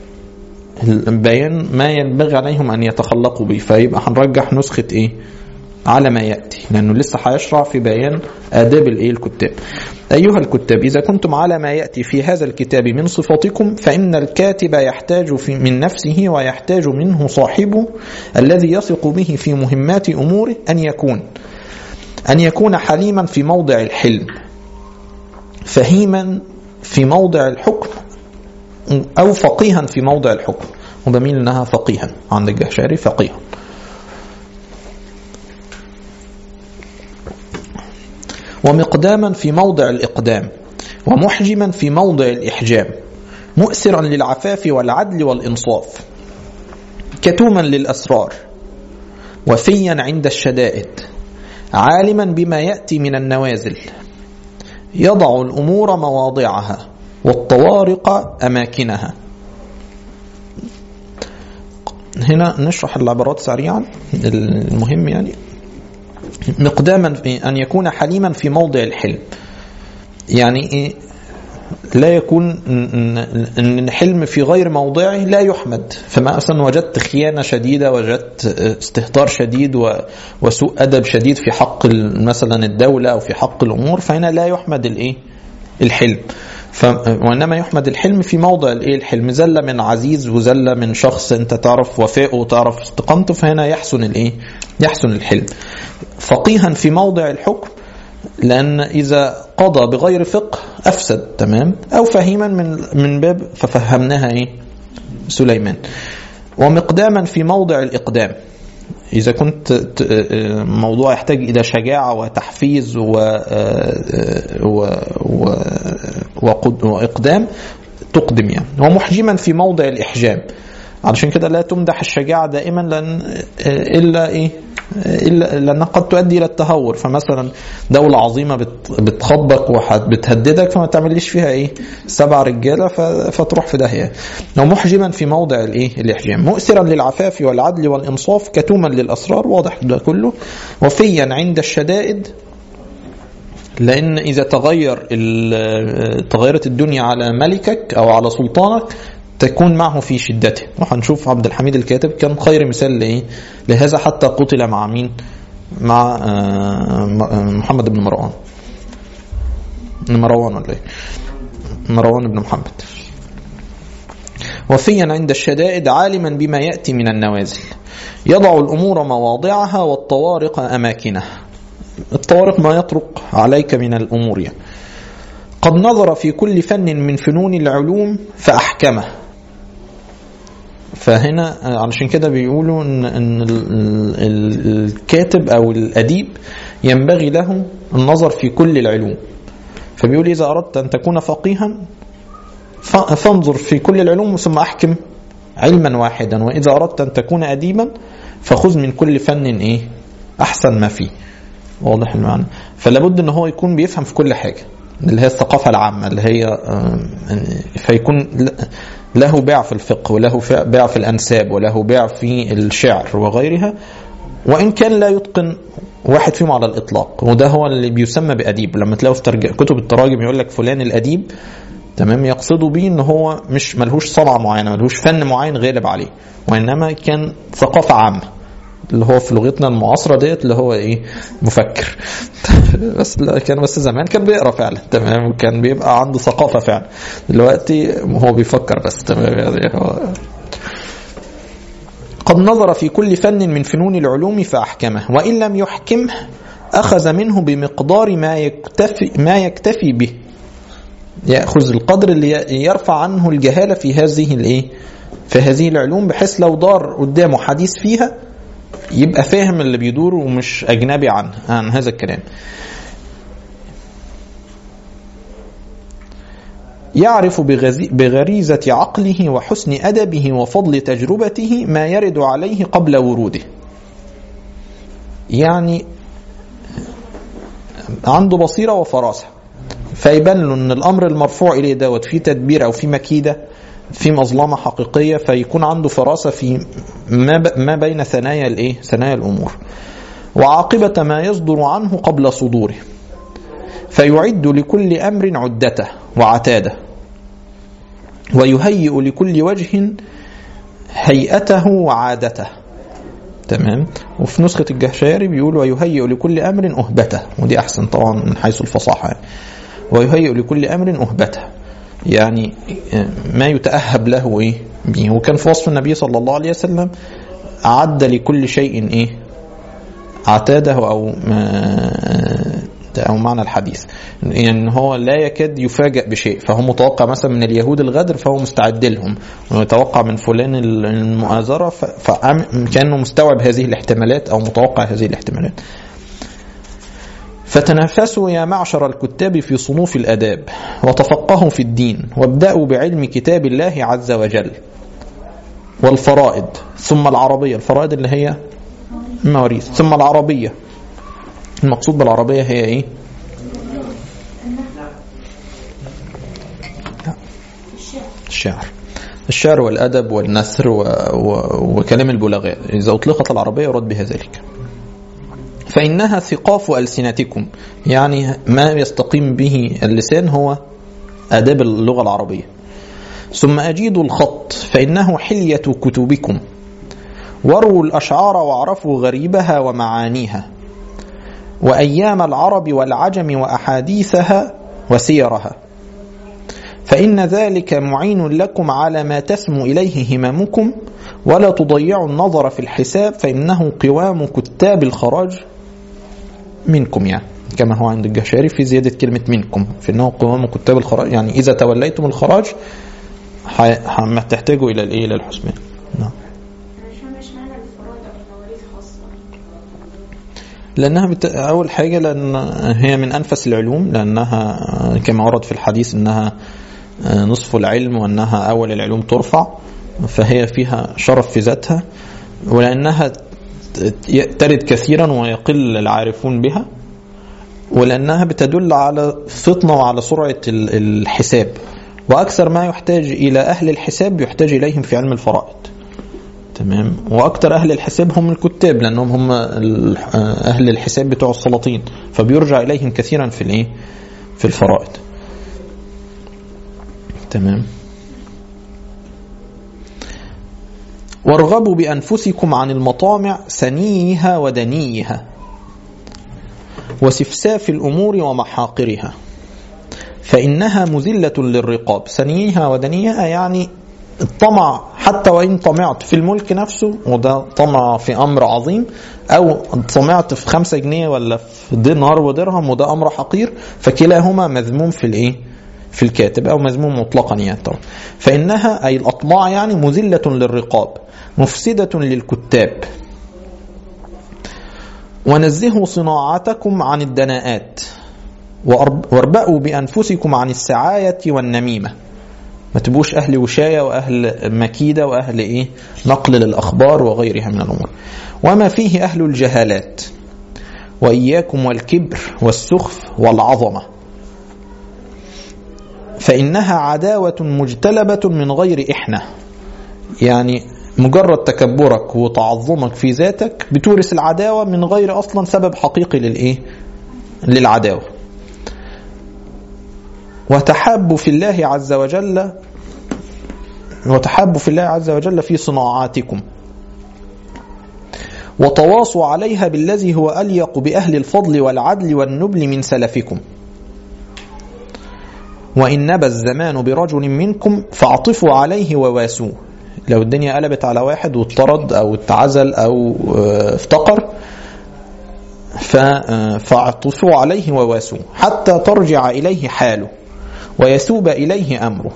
بيان ما ينبغي عليهم ان يتخلقوا به فيبقى هنرجح نسخه ايه على ما ياتي لانه لسه هيشرع في بيان اداب الايه الكتاب ايها الكتاب اذا كنتم على ما ياتي في هذا الكتاب من صفاتكم فان الكاتب يحتاج في من نفسه ويحتاج منه صاحبه الذي يثق به في مهمات اموره ان يكون ان يكون حليما في موضع الحلم فهيما في موضع الحكم أو فقيها في موضع الحكم وبميل أنها فقيها عند الجهشاري فقيها ومقداما في موضع الإقدام ومحجما في موضع الإحجام مؤثرا للعفاف والعدل والإنصاف كتوما للأسرار وفيا عند الشدائد عالما بما يأتي من النوازل يضع الأمور مواضعها والطوارق أماكنها هنا نشرح العبارات سريعا المهم يعني مقداما في أن يكون حليما في موضع الحلم يعني إيه لا يكون ان الحلم في غير موضعه لا يحمد فما مثلا وجدت خيانه شديده وجدت استهتار شديد وسوء ادب شديد في حق مثلا الدوله او في حق الامور فهنا لا يحمد الايه الحلم ف... وانما يحمد الحلم في موضع الايه الحلم زله من عزيز وزله من شخص انت تعرف وفائه وتعرف استقامته فهنا يحسن الايه يحسن الحلم فقيها في موضع الحكم لأن إذا قضى بغير فقه أفسد تمام أو فهيما من من باب ففهمناها إيه سليمان ومقداما في موضع الإقدام إذا كنت موضوع يحتاج إلى شجاعة وتحفيز و و وإقدام تقدم يعني ومحجما في موضع الإحجام علشان كده لا تمدح الشجاعة دائما لأن إلا إيه إلا لأنها قد تؤدي إلى التهور فمثلا دولة عظيمة بتخضك وبتهددك فما تعمليش فيها إيه سبع رجالة فتروح في داهية ومحجما في موضع الإيه الإحجام مؤثرا للعفاف والعدل والإنصاف كتوما للأسرار واضح ده كله وفيا عند الشدائد لأن إذا تغير تغيرت الدنيا على ملكك أو على سلطانك تكون معه في شدته وهنشوف عبد الحميد الكاتب كان خير مثال لإيه لهذا حتى قتل مع مين مع محمد بن مروان مروان ولا ايه مروان بن محمد وفيا عند الشدائد عالما بما يأتي من النوازل يضع الأمور مواضعها والطوارق أماكنها الطوارق ما يطرق عليك من الأمور يعني. قد نظر في كل فن من فنون العلوم فأحكمه فهنا علشان كده بيقولوا ان, إن الكاتب او الاديب ينبغي له النظر في كل العلوم فبيقول اذا اردت ان تكون فقيها فانظر في كل العلوم ثم احكم علما واحدا واذا اردت ان تكون اديبا فخذ من كل فن ايه احسن ما فيه واضح المعنى فلا بد ان هو يكون بيفهم في كل حاجه اللي هي الثقافه العامه اللي هي فيكون له باع في الفقه وله باع في الأنساب وله باع في الشعر وغيرها وإن كان لا يتقن واحد فيهم على الإطلاق وده هو اللي بيسمى بأديب لما تلاقوا في كتب التراجم يقول لك فلان الأديب تمام يقصدوا به ان هو مش ملهوش صنعه معينه ملهوش فن معين غالب عليه وانما كان ثقافه عامه اللي هو في لغتنا المعاصره ديت اللي هو ايه مفكر بس كان بس زمان كان بيقرا فعلا تمام وكان بيبقى عنده ثقافه فعلا دلوقتي هو بيفكر بس تمام يعني هو قد نظر في كل فن من فنون العلوم فاحكمه وان لم يحكمه اخذ منه بمقدار ما يكتفي ما يكتفي به ياخذ القدر اللي يرفع عنه الجهاله في هذه الايه في هذه العلوم بحيث لو دار قدامه حديث فيها يبقى فاهم اللي بيدور ومش أجنبي عن عن هذا الكلام يعرف بغريزة عقله وحسن أدبه وفضل تجربته ما يرد عليه قبل وروده يعني عنده بصيرة وفراسة فيبان له ان الامر المرفوع اليه دوت فيه تدبير او فيه مكيده في مظلمة حقيقية فيكون عنده فراسة في ما, ب... ما بين ثنايا الايه ثنايا الأمور وعاقبة ما يصدر عنه قبل صدوره فيعد لكل أمر عدته وعتاده ويهيئ لكل وجه هيئته وعادته تمام وفي نسخة الجهشاري بيقول ويهيئ لكل أمر أهبته ودي أحسن طبعا من حيث الفصاحة يعني. ويهيئ لكل أمر أهبته يعني ما يتأهب له إيه به وكان في وصف النبي صلى الله عليه وسلم أعد لكل شيء إيه عتاده أو أو معنى الحديث يعني هو لا يكاد يفاجأ بشيء فهو متوقع مثلا من اليهود الغدر فهو مستعد لهم ويتوقع من فلان المؤازرة فكأنه مستوعب هذه الاحتمالات أو متوقع هذه الاحتمالات فتنافسوا يا معشر الكتاب في صنوف الأداب وتفقهوا في الدين وابدأوا بعلم كتاب الله عز وجل والفرائض ثم العربية الفرائض اللي هي المواريث ثم العربية المقصود بالعربية هي ايه الشعر الشعر والأدب والنثر و... و... وكلام البلغاء إذا أطلقت العربية يراد بها ذلك فإنها ثقاف ألسنتكم يعني ما يستقيم به اللسان هو آداب اللغة العربية ثم أجيد الخط فإنه حلية كتبكم وروا الأشعار واعرفوا غريبها ومعانيها وأيام العرب والعجم وأحاديثها وسيرها فإن ذلك معين لكم على ما تسمو إليه هممكم ولا تضيعوا النظر في الحساب فإنه قوام كتاب الخراج منكم يعني كما هو عند الجهشاري في زيادة كلمة منكم في أنه قوام كتاب الخراج يعني إذا توليتم الخراج ما تحتاجوا إلى الإيه إلى الحسبان نعم لأنها بت... أول حاجة لأن هي من أنفس العلوم لأنها كما ورد في الحديث أنها نصف العلم وأنها أول العلوم ترفع فهي فيها شرف في ذاتها ولأنها ترد كثيرا ويقل العارفون بها ولأنها بتدل على فطنة وعلى سرعة الحساب وأكثر ما يحتاج إلى أهل الحساب يحتاج إليهم في علم الفرائض تمام واكثر اهل الحساب هم الكتاب لانهم هم اهل الحساب بتوع السلاطين فبيرجع اليهم كثيرا في الايه في الفرائض تمام وارغبوا بانفسكم عن المطامع سنيها ودنيها وسفساف الامور ومحاقرها فانها مذله للرقاب سنيها ودنيها يعني الطمع حتى وإن طمعت في الملك نفسه وده طمع في أمر عظيم أو طمعت في خمسة جنيه ولا في دينار ودرهم وده أمر حقير فكلاهما مذموم في الإيه؟ في الكاتب أو مذموم مطلقا يعني طبعا فإنها أي الأطماع يعني مذلة للرقاب مفسدة للكتاب ونزهوا صناعتكم عن الدناءات واربأوا بأنفسكم عن السعاية والنميمة ما تبقوش اهل وشايه واهل مكيده واهل ايه نقل للاخبار وغيرها من الامور وما فيه اهل الجهالات واياكم والكبر والسخف والعظمه فانها عداوه مجتلبه من غير احنه يعني مجرد تكبرك وتعظمك في ذاتك بتورث العداوه من غير اصلا سبب حقيقي للايه للعداوه وتحابوا في الله عز وجل وتحابوا في الله عز وجل في صناعاتكم وتواصوا عليها بالذي هو أليق بأهل الفضل والعدل والنبل من سلفكم وإن نبى الزمان برجل منكم فاعطفوا عليه وواسوه لو الدنيا قلبت على واحد واضطرد أو اتعزل أو افتقر فاعطفوا عليه وواسوه حتى ترجع إليه حاله ويثوب إليه أمره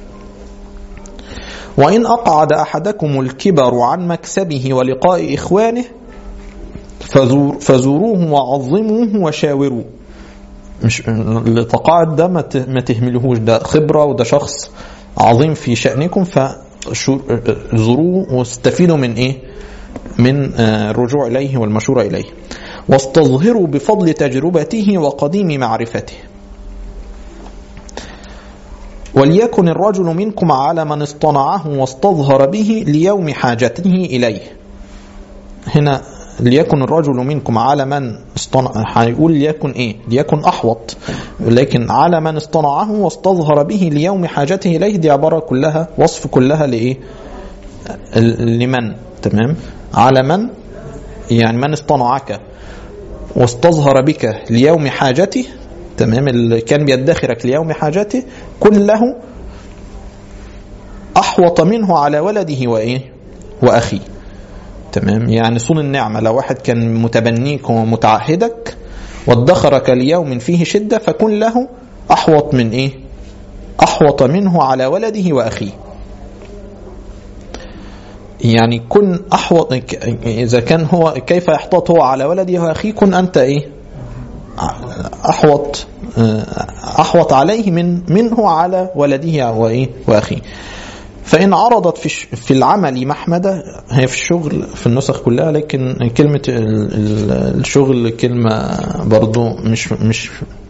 وإن أقعد أحدكم الكبر عن مكسبه ولقاء إخوانه فزور فزوروه وعظموه وشاوروه مش التقاعد ده ما تهملهوش ده خبرة وده شخص عظيم في شأنكم فزوروه واستفيدوا من إيه من الرجوع إليه والمشورة إليه واستظهروا بفضل تجربته وقديم معرفته وليكن الرجل منكم على من اصطنعه واستظهر به ليوم حاجته إليه هنا ليكن الرجل منكم على من اصطنع هيقول ليكن ايه ليكن احوط لكن على من اصطنعه واستظهر به ليوم حاجته اليه دي عباره كلها وصف كلها لايه ال- لمن تمام على من يعني من اصطنعك واستظهر بك ليوم حاجته تمام اللي كان بيدخرك ليوم حاجته كله احوط منه على ولده وايه واخيه تمام يعني صون النعمه لو واحد كان متبنيك ومتعهدك وادخرك ليوم فيه شده فكن له احوط من ايه احوط منه على ولده واخيه يعني كن احوط اذا كان هو كيف يحتاط هو على ولده واخيه كن انت ايه احوط احوط عليه من منه على ولده وايه واخيه فإن عرضت في الش- في العمل محمدة هي في الشغل في النسخ كلها لكن كلمة ال- ال- الشغل كلمة برضو مش مش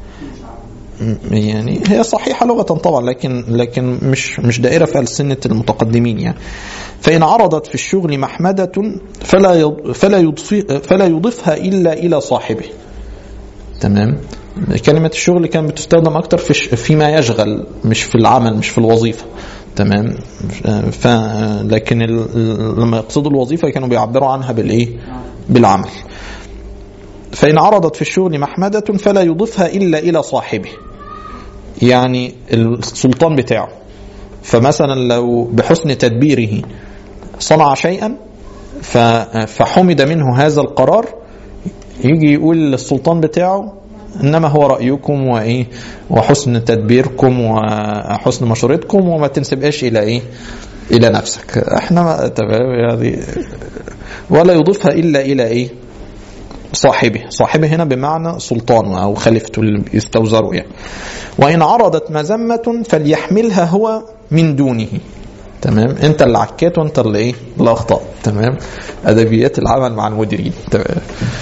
يعني هي صحيحة لغة طبعا لكن لكن مش مش دائرة في ألسنة المتقدمين يعني فإن عرضت في الشغل محمدة فلا يض- فلا يضفي فلا يضيفها إلا إلى صاحبه تمام كلمة الشغل كانت بتستخدم أكتر في ش- فيما يشغل مش في العمل مش في الوظيفة تمام ف لكن ال... ال- لما يقصدوا الوظيفة كانوا بيعبروا عنها بالإيه بالعمل فإن عرضت في الشغل محمدة فلا يضيفها إلا إلى صاحبه يعني السلطان بتاعه فمثلا لو بحسن تدبيره صنع شيئا ف- فحمد منه هذا القرار يجي يقول للسلطان بتاعه انما هو رايكم وايه وحسن تدبيركم وحسن مشورتكم وما تنسبهاش الى ايه الى نفسك احنا ما تمام يعني ولا يضيفها الا الى ايه صاحبه صاحبه هنا بمعنى سلطانه او خليفته اللي يستوزره يعني وان عرضت مذمه فليحملها هو من دونه تمام انت اللي عكيت وانت اللي ايه اللي اخطات تمام ادبيات العمل مع المديرين تمام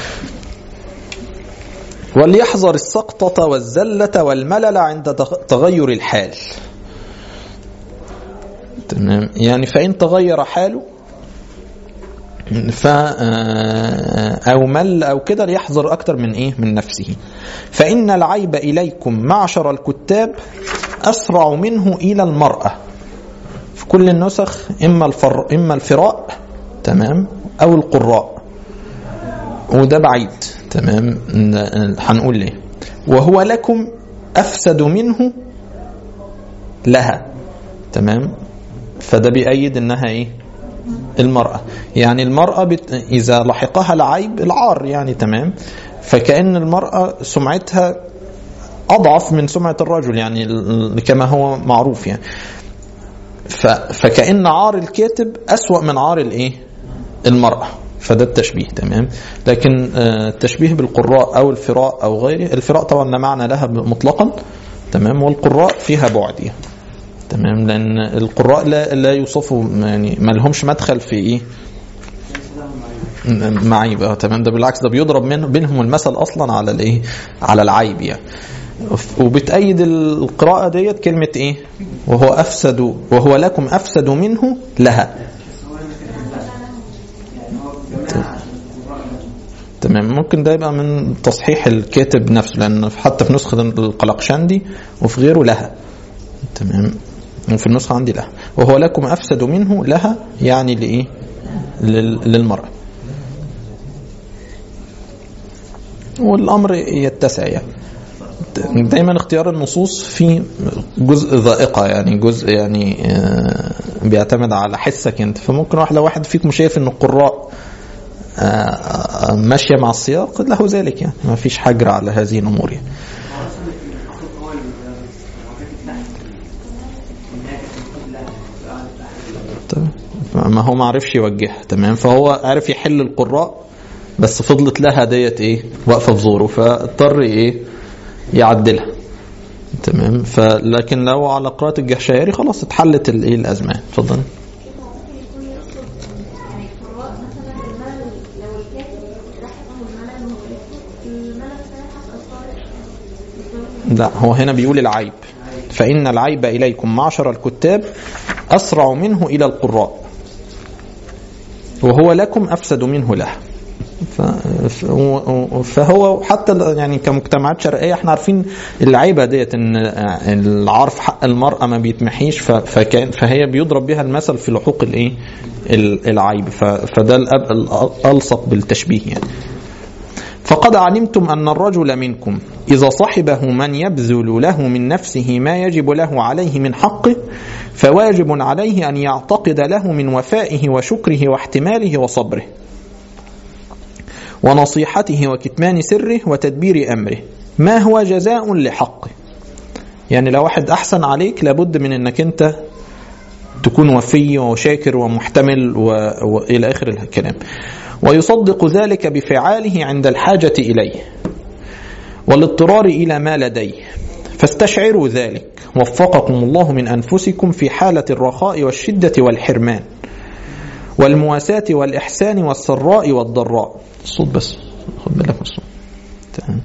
وليحذر السقطة والزلة والملل عند تغير الحال تمام يعني فإن تغير حاله ف أو مل أو كده ليحذر أكتر من إيه من نفسه فإن العيب إليكم معشر الكتاب أسرع منه إلى المرأة في كل النسخ إما الفر إما الفراء تمام أو القراء وده بعيد تمام ن- هنقول ليه وهو لكم أفسد منه لها تمام فده بيأيد إنها إيه المرأة يعني المرأة بت... إذا لحقها العيب العار يعني تمام فكأن المرأة سمعتها أضعف من سمعة الرجل يعني ال- كما هو معروف يعني ف... فكأن عار الكاتب أسوأ من عار الإيه المرأة فده التشبيه تمام لكن آه، التشبيه بالقراء أو الفراء أو غيره الفراء طبعا لا معنى لها مطلقا تمام والقراء فيها بعد يعني. تمام لأن القراء لا لا يوصفوا يعني ما لهمش مدخل في إيه معيب اه تمام ده بالعكس ده بيضرب من بينهم المثل اصلا على الايه على العيب يعني وبتأيد القراءة ديت كلمة ايه وهو افسد وهو لكم افسد منه لها تمام ممكن ده يبقى من تصحيح الكاتب نفسه لان حتى في نسخة القلقشندي وفي غيره لها تمام وفي النسخة عندي لها وهو لكم افسد منه لها يعني لايه لل- للمرأة والامر يتسع يعني دايما اختيار النصوص في جزء ذائقه يعني جزء يعني آه، بيعتمد على حسك انت فممكن واحد لو واحد فيكم شايف ان القراء آه، آه، ماشيه مع السياق له ذلك يعني ما فيش حجر على هذه الامور يعني. تمام ما هو ما عرفش يوجهها تمام فهو عرف يحل القراء بس فضلت لها ديت ايه واقفه في زوره فاضطر ايه يعدلها تمام فلكن لو على قراءة الجحشيري خلاص اتحلت الايه الازمه اتفضل يكون يقصد يعني قراء مثلا الملل لو الكاتب لحقه الملل وهو يكتب الملل سيلحق القارئ لا هو هنا بيقول العيب فإن العيب إليكم معشر الكتاب أسرع منه إلى القراء وهو لكم أفسد منه له ف- ف- فهو حتى ال- يعني كمجتمعات شرقيه احنا عارفين العيبه ديت ان العرف حق المراه ما بيتمحيش ف- فكان فهي بيضرب بها المثل في لحوق الايه ال- العيب ف- فده الأب- الالصق بالتشبيه يعني فقد علمتم أن الرجل منكم إذا صحبه من يبذل له من نفسه ما يجب له عليه من حقه فواجب عليه أن يعتقد له من وفائه وشكره واحتماله وصبره ونصيحته وكتمان سره وتدبير أمره ما هو جزاء لحقه يعني لو واحد أحسن عليك لابد من أنك أنت تكون وفي وشاكر ومحتمل و... وإلى آخر الكلام ويصدق ذلك بفعاله عند الحاجة إليه والاضطرار إلى ما لديه فاستشعروا ذلك وفقكم الله من أنفسكم في حالة الرخاء والشدة والحرمان والمواساة والإحسان والسراء والضراء الصوت بس خد بالك من الصوت تمام.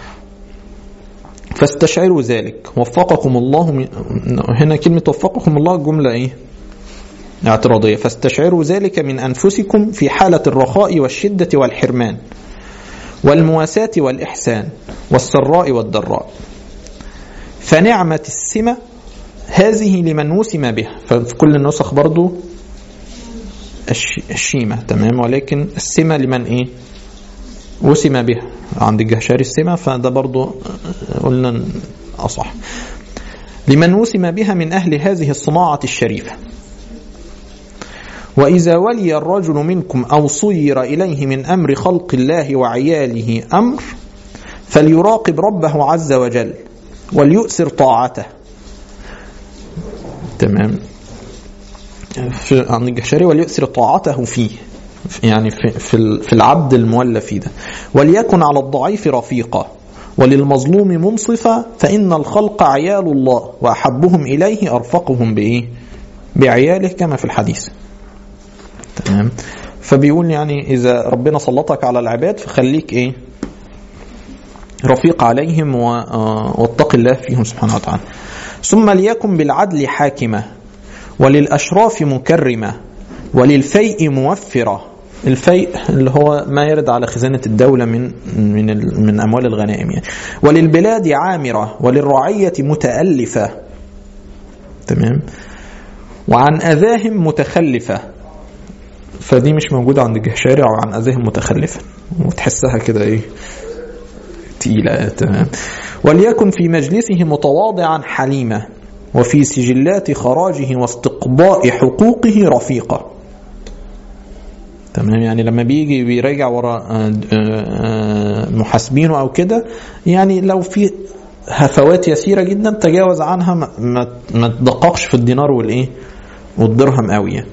فاستشعروا ذلك وفقكم الله من هنا كلمة وفقكم الله جملة إيه اعتراضية فاستشعروا ذلك من أنفسكم في حالة الرخاء والشدة والحرمان والمواساة والإحسان والسراء والضراء فنعمة السمة هذه لمن وسم بها ففي كل النسخ برضو الش- الشيمة تمام ولكن السمة لمن إيه وسم بها عند الجهشاري السمة فده برضو قلنا أصح لمن وسم بها من أهل هذه الصناعة الشريفة وإذا ولي الرجل منكم أو صير إليه من أمر خلق الله وعياله أمر فليراقب ربه عز وجل وليؤثر طاعته تمام في عن الجحشري وليؤثر طاعته فيه يعني في في ال- في العبد المولى فيه ده وليكن على الضعيف رفيقا وللمظلوم منصفا فإن الخلق عيال الله وأحبهم إليه أرفقهم بإيه؟ بعياله كما في الحديث تمام فبيقول يعني إذا ربنا سلطك على العباد فخليك إيه رفيق عليهم و- آه، واتق الله فيهم سبحانه وتعالى ثم ليكن بالعدل حاكمة وللأشراف مكرمة وللفيء موفرة الفيء اللي هو ما يرد على خزانة الدولة من من ال- من أموال الغنائم يعني وللبلاد عامرة وللرعية متألفة تمام وعن أذاهم متخلفة فدي مش موجودة عند الجهشاري أو عن أذاهم متخلفة وتحسها كده إيه تقيلة تمام وليكن في مجلسه متواضعا حليما وفي سجلات خراجه واستقضاء حقوقه رفيقا تمام يعني لما بيجي بيراجع ورا آه، آه، محاسبينه او كده يعني لو في هفوات يسيره جدا تجاوز عنها ما, ما, ما تدققش في الدينار والايه والدرهم قوي يعني.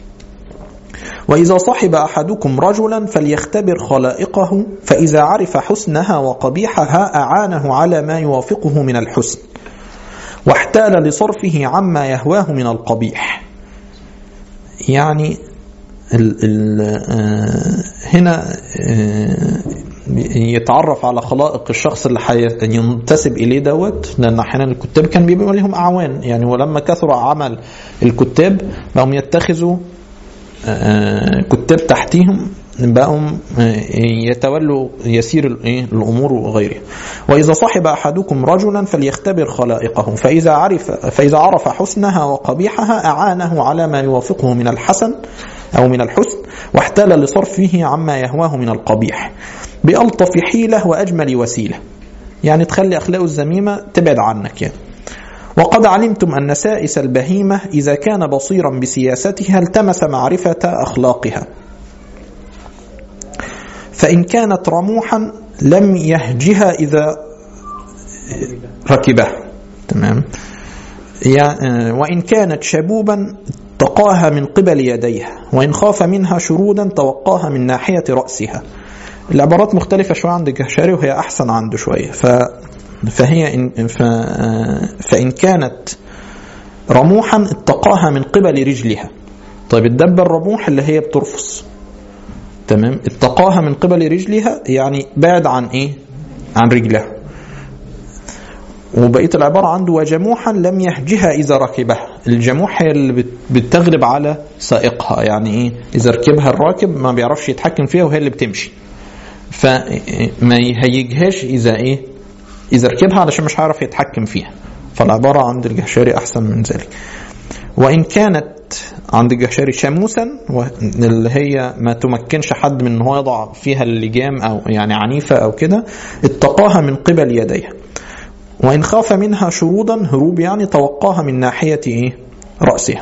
وإذا صحب أحدكم رجلا فليختبر خلائقه فإذا عرف حسنها وقبيحها أعانه على ما يوافقه من الحسن واحتال لصرفه عما يهواه من القبيح يعني ال ال آه، هنا آه، يتعرف على خلائق الشخص اللي حي- ينتسب اليه دوت لان احيانا الكتاب كان بيبقى لهم اعوان يعني ولما كثر عمل الكتاب بقوا يتخذوا آه، كتاب تحتيهم بقوا آه، يتولوا يسير الإيه؟ الامور وغيرها واذا صحب احدكم رجلا فليختبر خلائقه فاذا عرف فاذا عرف حسنها وقبيحها اعانه على ما يوافقه من الحسن او من الحسن واحتال لصرفه عما يهواه من القبيح بألطف حيلة وأجمل وسيلة يعني تخلي أخلاقه الذميمة تبعد عنك يعني وقد علمتم أن سائس البهيمة إذا كان بصيرا بسياستها التمس معرفة أخلاقها فإن كانت رموحا لم يهجها إذا ركبها تمام يا- وإن كانت شبوبا تقاها من قبل يديها وإن خاف منها شرودا توقاها من ناحية رأسها العبارات مختلفة شوية عند الجهشاري وهي أحسن عنده شوية ف فهي إن ف فإن كانت رموحا اتقاها من قبل رجلها طيب الدبة الرموح اللي هي بترفص تمام اتقاها من قبل رجلها يعني بعد عن ايه عن رجلها وبقيه العباره عنده وجموحا لم يهجها اذا ركبها الجموح هي اللي بت- بتغلب على سائقها يعني ايه اذا ركبها الراكب ما بيعرفش يتحكم فيها وهي اللي بتمشي فما يهيجهاش اذا ايه اذا ركبها علشان مش هيعرف يتحكم فيها فالعباره عند الجحشاري احسن من ذلك وان كانت عند الجحشاري شاموسا و- اللي هي ما تمكنش حد من ان هو يضع فيها اللجام او يعني عنيفه او كده اتقاها من قبل يديها وإن خاف منها شرودا هروب يعني توقاها من ناحية إيه؟ رأسها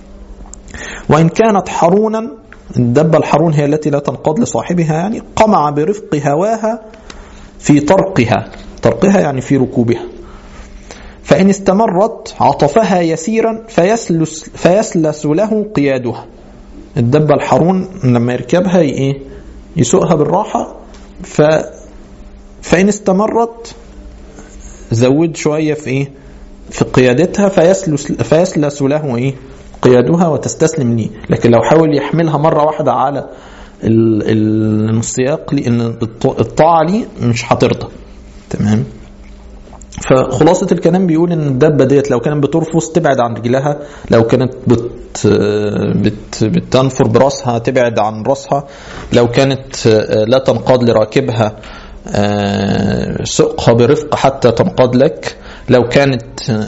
وإن كانت حرونا الدبة الحرون هي التي لا تنقاد لصاحبها يعني قمع برفق هواها في طرقها طرقها يعني في ركوبها فإن استمرت عطفها يسيرا فيسلس, فيسلس له قيادها الدبة الحرون لما يركبها ي- إيه؟ يسوقها بالراحة ف فإن استمرت زود شويه في ايه في قيادتها فيسلس فيسلس له ايه قيادها وتستسلم ليه لكن لو حاول يحملها مره واحده على ال- ال- السياق لان الط- الطاعه ليه مش هترضى تمام فخلاصة الكلام بيقول ان الدابة ديت لو كانت بترفس تبعد عن رجلها لو كانت بت بت بتنفر براسها تبعد عن راسها لو كانت لا تنقاد لراكبها آه، سوقها برفق حتى تنقاد لك لو كانت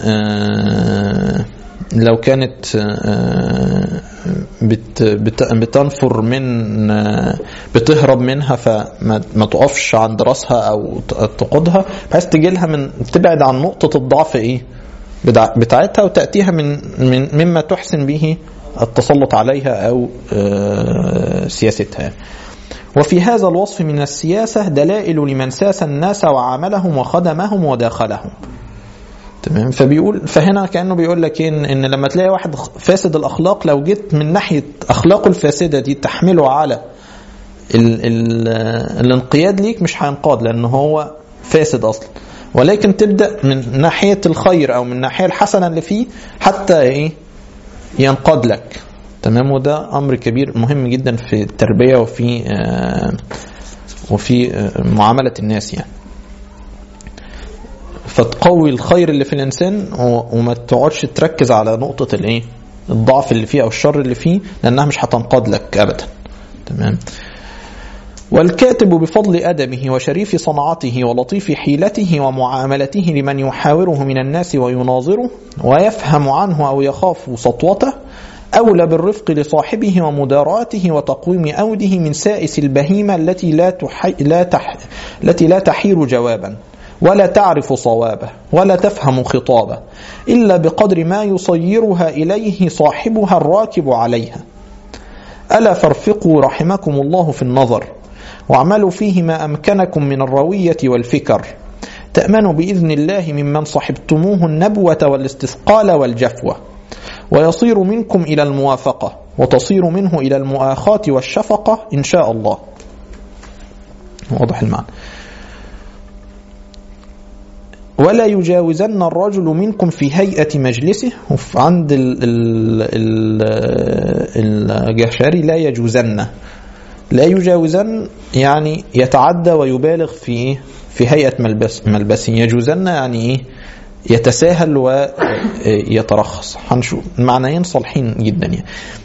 آه، لو كانت آه، بت بت بتنفر من آه، بتهرب منها فما ما تقفش عند راسها او ت- تقودها بحيث تجي لها من تبعد عن نقطة الضعف ايه بتاع- بتاعتها وتأتيها من من مما تحسن به التسلط عليها او آه، سياستها يعني. وفي هذا الوصف من السياسة دلائل لمن ساس الناس وعاملهم وخدمهم وداخلهم تمام فبيقول فهنا كانه بيقول لك إيه؟ ان ان لما تلاقي واحد فاسد الاخلاق لو جيت من ناحيه اخلاقه الفاسده دي تحمله على ال ال الانقياد ليك مش هينقاد لان هو فاسد اصلا ولكن تبدا من ناحيه الخير او من الناحيه الحسنه اللي فيه حتى ايه ينقاد لك تمام وده امر كبير مهم جدا في التربيه وفي آه وفي آه معامله الناس يعني فتقوي الخير اللي في الانسان و- وما تقعدش تركز على نقطه الايه الضعف اللي فيه او الشر اللي فيه لانها مش هتنقاد لك ابدا تمام والكاتب بفضل أدبه وشريف صنعته ولطيف حيلته ومعاملته لمن يحاوره من الناس ويناظره ويفهم عنه أو يخاف سطوته أولى بالرفق لصاحبه ومداراته وتقويم أوده من سائس البهيمة التي لا, تحي لا, تح التي لا تحير جوابا ولا تعرف صوابه ولا تفهم خطابه إلا بقدر ما يصيرها إليه صاحبها الراكب عليها ألا فارفقوا رحمكم الله في النظر واعملوا فيه ما أمكنكم من الروية والفكر تأمنوا بإذن الله ممن صحبتموه النبوة والاستثقال والجفوة ويصير منكم إلى الموافقة وتصير منه إلى المؤاخاة والشفقة إن شاء الله واضح المعنى ولا يجاوزن الرجل منكم في هيئة مجلسه وف- عند ال- ال- ال- الجحشاري لا يجوزن لا يجاوزن يعني يتعدى ويبالغ في إيه؟ في هيئة ملبس ملبسه يجوزن يعني ايه يتساهل ويترخص هنشوف المعنيين صالحين جدا يعني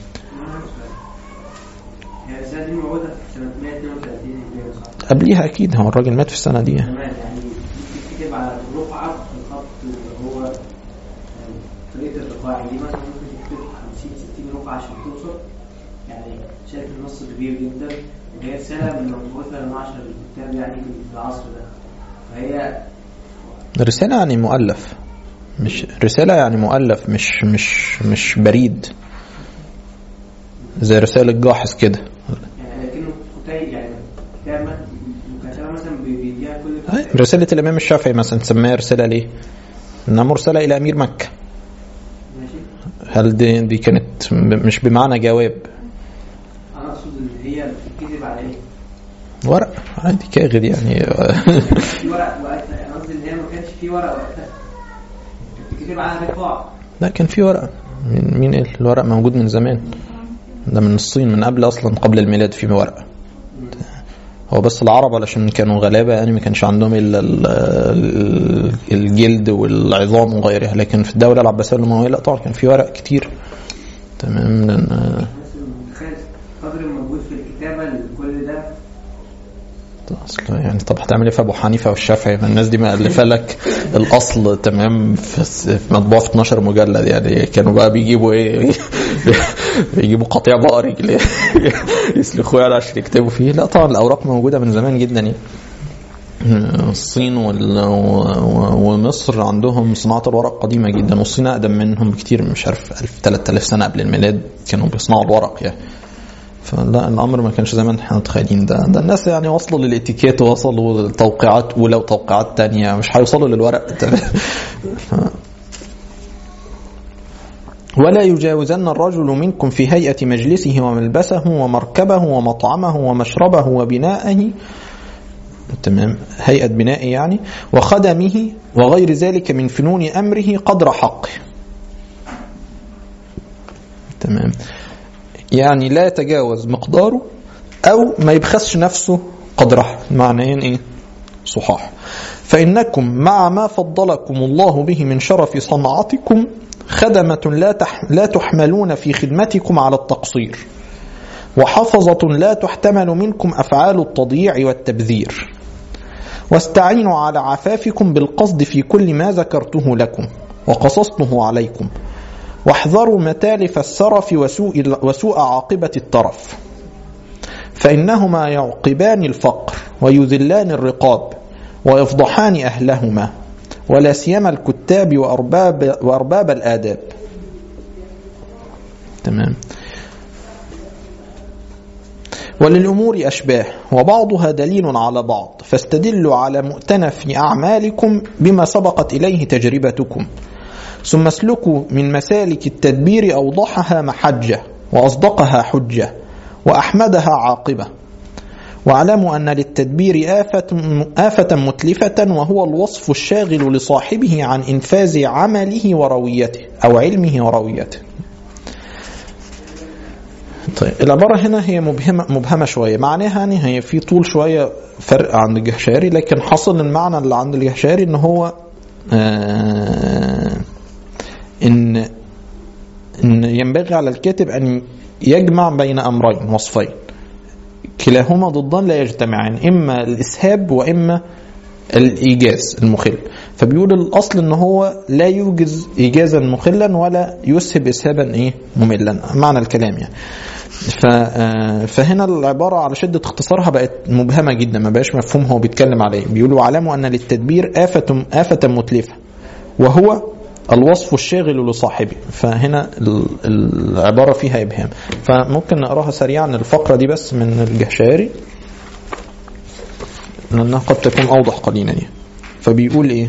هي الرسالة دي موجودة في سنة 132 هجرية صح؟ قبليها اكيد هو الراجل مات في السنه دي تمام يعني بتكتب على الرقعة في الخط اللي هو يعني طريقة الرقاعي دي مثلا ممكن تكتب 50 60 رقعة عشان توصل يعني شايف النص كبير جدا وهي رسالة من مبعوثة لمعشر الكتاب يعني في العصر ده فهي رسالة يعني مؤلف مش رسالة يعني مؤلف مش مش مش بريد زي رسالة جاحظ كده يعني لكنه كتيب يعني كتاب مكاتبة مثلا بيديها كل أي، رسالة الإمام الشافعي مثلا تسميها رسالة ليه؟ إنها مرسلة إلى أمير مكة ماشي هل دي, دي كانت ب- مش بمعنى جواب انا اقصد ان هي بتكتب على ايه؟ ورق عادي كاغد يعني في ورق وقتها انا قصدي ان هي ما كانش في ورق وقتها بتكتب على رقاع لا كان في ورق مين مين قال الورق موجود من زمان ده من الصين من قبل أصلا قبل الميلاد في ورق هو بس العرب علشان كانوا غلابة يعني ما كانش عندهم إلا ال- ال- الجلد والعظام وغيرها لكن في الدولة العباسية الأموية لا طبعا كان في ورق كتير تمام لأن الناس متخيل القدر الموجود في الكتابه لكل ده اصل يعني طب هتعمل ايه في ابو حنيفه والشافعي ما الناس دي مألفه لك الاصل تمام في في مطبوع في 12 مجلد يعني كانوا بقى بيجيبوا ايه بيجيبوا قطيع بقري كده يسلخوه يعني عشان يكتبوا فيه لا طبعا الاوراق موجوده من زمان جدا يعني الصين وال- و- ومصر عندهم صناعة الورق قديمة جدا والصين أقدم منهم بكتير مش عارف 1000 3000 سنة قبل الميلاد كانوا بيصنعوا الورق يعني فلا الامر ما كانش زي ما احنا متخيلين ده ده الناس يعني وصلوا للاتيكيت ووصلوا للتوقيعات اولى وتوقيعات تانية مش هيوصلوا للورق ف- ولا يجاوزن الرجل منكم في هيئة مجلسه وملبسه ومركبه ومطعمه ومشربه وبنائه تمام هيئة بنائه يعني وخدمه وغير ذلك من فنون أمره قدر حقه تمام يعني لا يتجاوز مقداره أو ما يبخسش نفسه قدره معنيين إيه صحاح فإنكم مع ما فضلكم الله به من شرف صنعتكم خدمة لا, تح لا تحملون في خدمتكم على التقصير وحفظة لا تحتمل منكم أفعال التضييع والتبذير واستعينوا على عفافكم بالقصد في كل ما ذكرته لكم وقصصته عليكم واحذروا متالف السرف وسوء, وسوء عاقبة الترف فإنهما يعقبان الفقر ويذلان الرقاب ويفضحان أهلهما ولا سيما الكتاب وأرباب, وأرباب الآداب تمام وللأمور أشباه وبعضها دليل على بعض فاستدلوا على مؤتنف أعمالكم بما سبقت إليه تجربتكم ثم اسلكوا من مسالك التدبير أوضحها محجة وأصدقها حجة وأحمدها عاقبة واعلموا أن للتدبير آفة, آفة متلفة وهو الوصف الشاغل لصاحبه عن إنفاذ عمله ورويته أو علمه ورويته طيب العبارة هنا هي مبهمة, مبهمة شوية معناها يعني هي في طول شوية فرق عند الجهشاري لكن حصل المعنى اللي عند الجهشاري ان هو آه ان ان ينبغي على الكاتب ان يجمع بين امرين وصفين كلاهما ضدان لا يجتمعان اما الاسهاب واما الايجاز المخل فبيقول الاصل ان هو لا يوجز ايجازا مخلا ولا يسهب اسهابا ايه مملا معنى الكلام يعني فهنا العبارة على شدة اختصارها بقت مبهمة جدا ما بقاش مفهوم هو بيتكلم عليه بيقولوا علموا أن للتدبير آفة, آفة متلفة وهو الوصف الشاغل لصاحبه فهنا العبارة فيها إبهام فممكن نقراها سريعا الفقرة دي بس من الجهشاري لأنها قد تكون أوضح قليلا يعني فبيقول إيه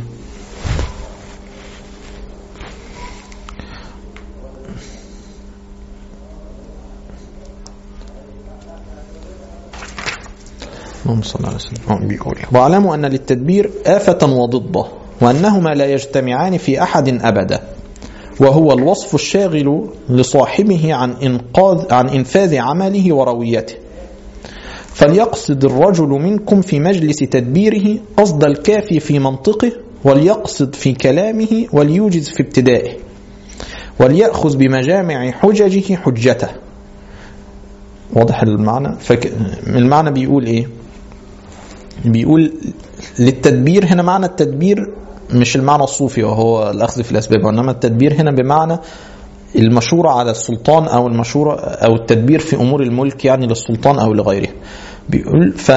اللهم صل على سيدنا بيقول واعلموا أن للتدبير آفة وضده وأنهما لا يجتمعان في أحد أبدا وهو الوصف الشاغل لصاحبه عن إنقاذ عن إنفاذ عمله ورويته فليقصد الرجل منكم في مجلس تدبيره قصد الكافي في منطقه وليقصد في كلامه وليوجز في ابتدائه وليأخذ بمجامع حججه حجته واضح المعنى فك... المعنى بيقول ايه بيقول للتدبير هنا معنى التدبير مش المعنى الصوفي وهو الاخذ في الاسباب وانما التدبير هنا بمعنى المشورة على السلطان او المشورة او التدبير في امور الملك يعني للسلطان او لغيره بيقول ف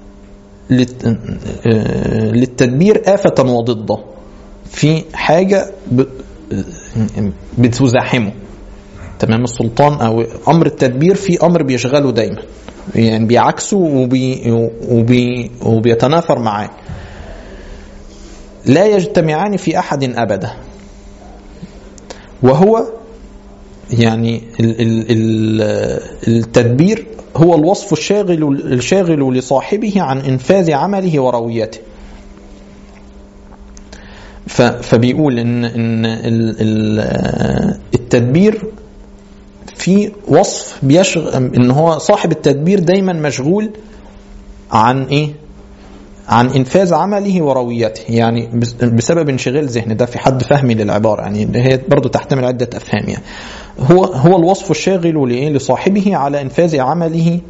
للتدبير آفة وضده في حاجة بتزاحمه تمام السلطان او امر التدبير في امر بيشغله دايما يعني بيعكسه وبي وبي وبيتنافر معاه لا يجتمعان في احد ابدا وهو يعني ال ال ال التدبير هو الوصف الشاغل الشاغل لصاحبه عن انفاذ عمله ورويته فبيقول ان ان التدبير في وصف بيشغل ان هو صاحب التدبير دايما مشغول عن ايه عن انفاذ عمله ورويته يعني بس- بسبب انشغال ذهن ده في حد فهمي للعباره يعني هي برضو تحتمل عده افهام يعني هو هو الوصف الشاغل لايه لصاحبه على انفاذ عمله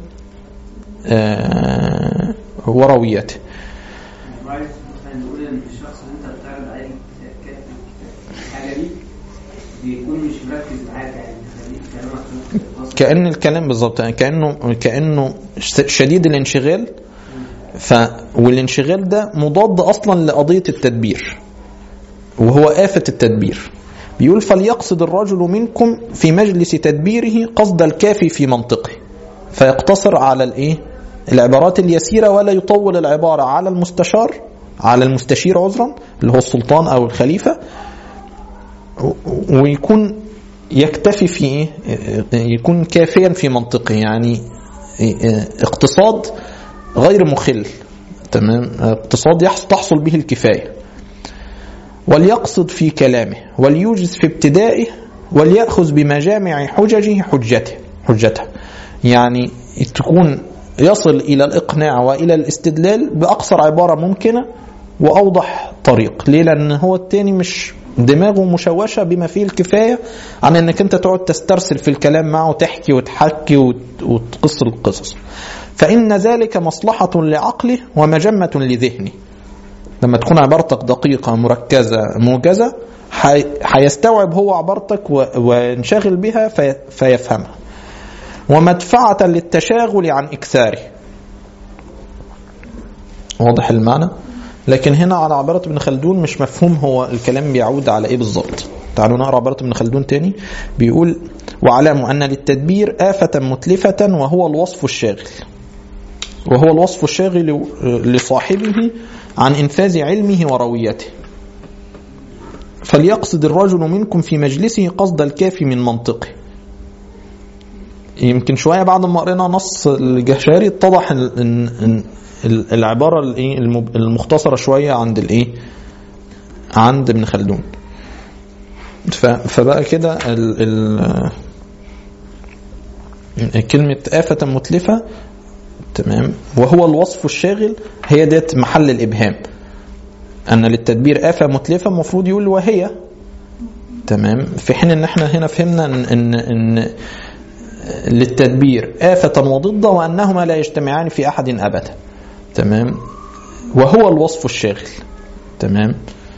آه ورويته عايز مثلا نقول ان الشخص اللي انت بتعرض عليه كاتب الحاجه دي بيكون مش مركز معاك يعني بيخليك كلامك ممكن يتوصل. كأن الكلام بالظبط يعني كأنه كأنه ش- شديد الانشغال ف والانشغال ده مضاد أصلا لقضية التدبير وهو آفة التدبير بيقول فليقصد الرجل منكم في مجلس تدبيره قصد الكافي في منطقه فيقتصر على الايه العبارات اليسيرة ولا يطول العبارة على المستشار على المستشير عذرا اللي هو السلطان أو الخليفة و- ويكون يكتفي في ايه يكون كافيا في منطقه يعني اقتصاد غير مخل تمام اقتصاد يحصل تحصل به الكفايه وليقصد في كلامه وليوجز في ابتدائه وليأخذ بمجامع حججه حجته حجته يعني تكون يصل إلى الإقناع وإلى الاستدلال بأقصر عبارة ممكنة وأوضح طريق ليه لأن هو التاني مش دماغه مشوشة بما فيه الكفاية عن أنك أنت تقعد تسترسل في الكلام معه وتحكي وتحكي وت- وتقص القصص فإن ذلك مصلحة لعقله ومجمة لذهنه لما تكون عبارتك دقيقة مركزة موجزة حي- هيستوعب هو عبارتك و- وينشغل بها في- فيفهمها ومدفعة للتشاغل عن إكثاره واضح المعنى لكن هنا على عبارة ابن خلدون مش مفهوم هو الكلام بيعود على ايه بالظبط تعالوا نقرا عبارة ابن خلدون تاني بيقول واعلموا أن للتدبير آفة متلفة وهو الوصف الشاغل وهو الوصف الشاغل لصاحبه عن إنفاذ علمه ورويته فليقصد الرجل منكم في مجلسه قصد الكافي من منطقه يمكن شوية بعد ما قرينا نص الجهشاري اتضح ال- ان ان ال- العبارة الايه المب- المختصرة شوية عند الايه عند ابن خلدون ف- فبقى كده ال ال كلمة آفة متلفة تمام وهو الوصف الشاغل هي ديت محل الإبهام أن للتدبير آفة متلفة المفروض يقول وهي تمام في حين ان احنا هنا فهمنا ان ان, إن للتدبير آفة وضدة وأنهما لا يجتمعان في أحد أبدا تمام وهو الوصف الشاغل تمام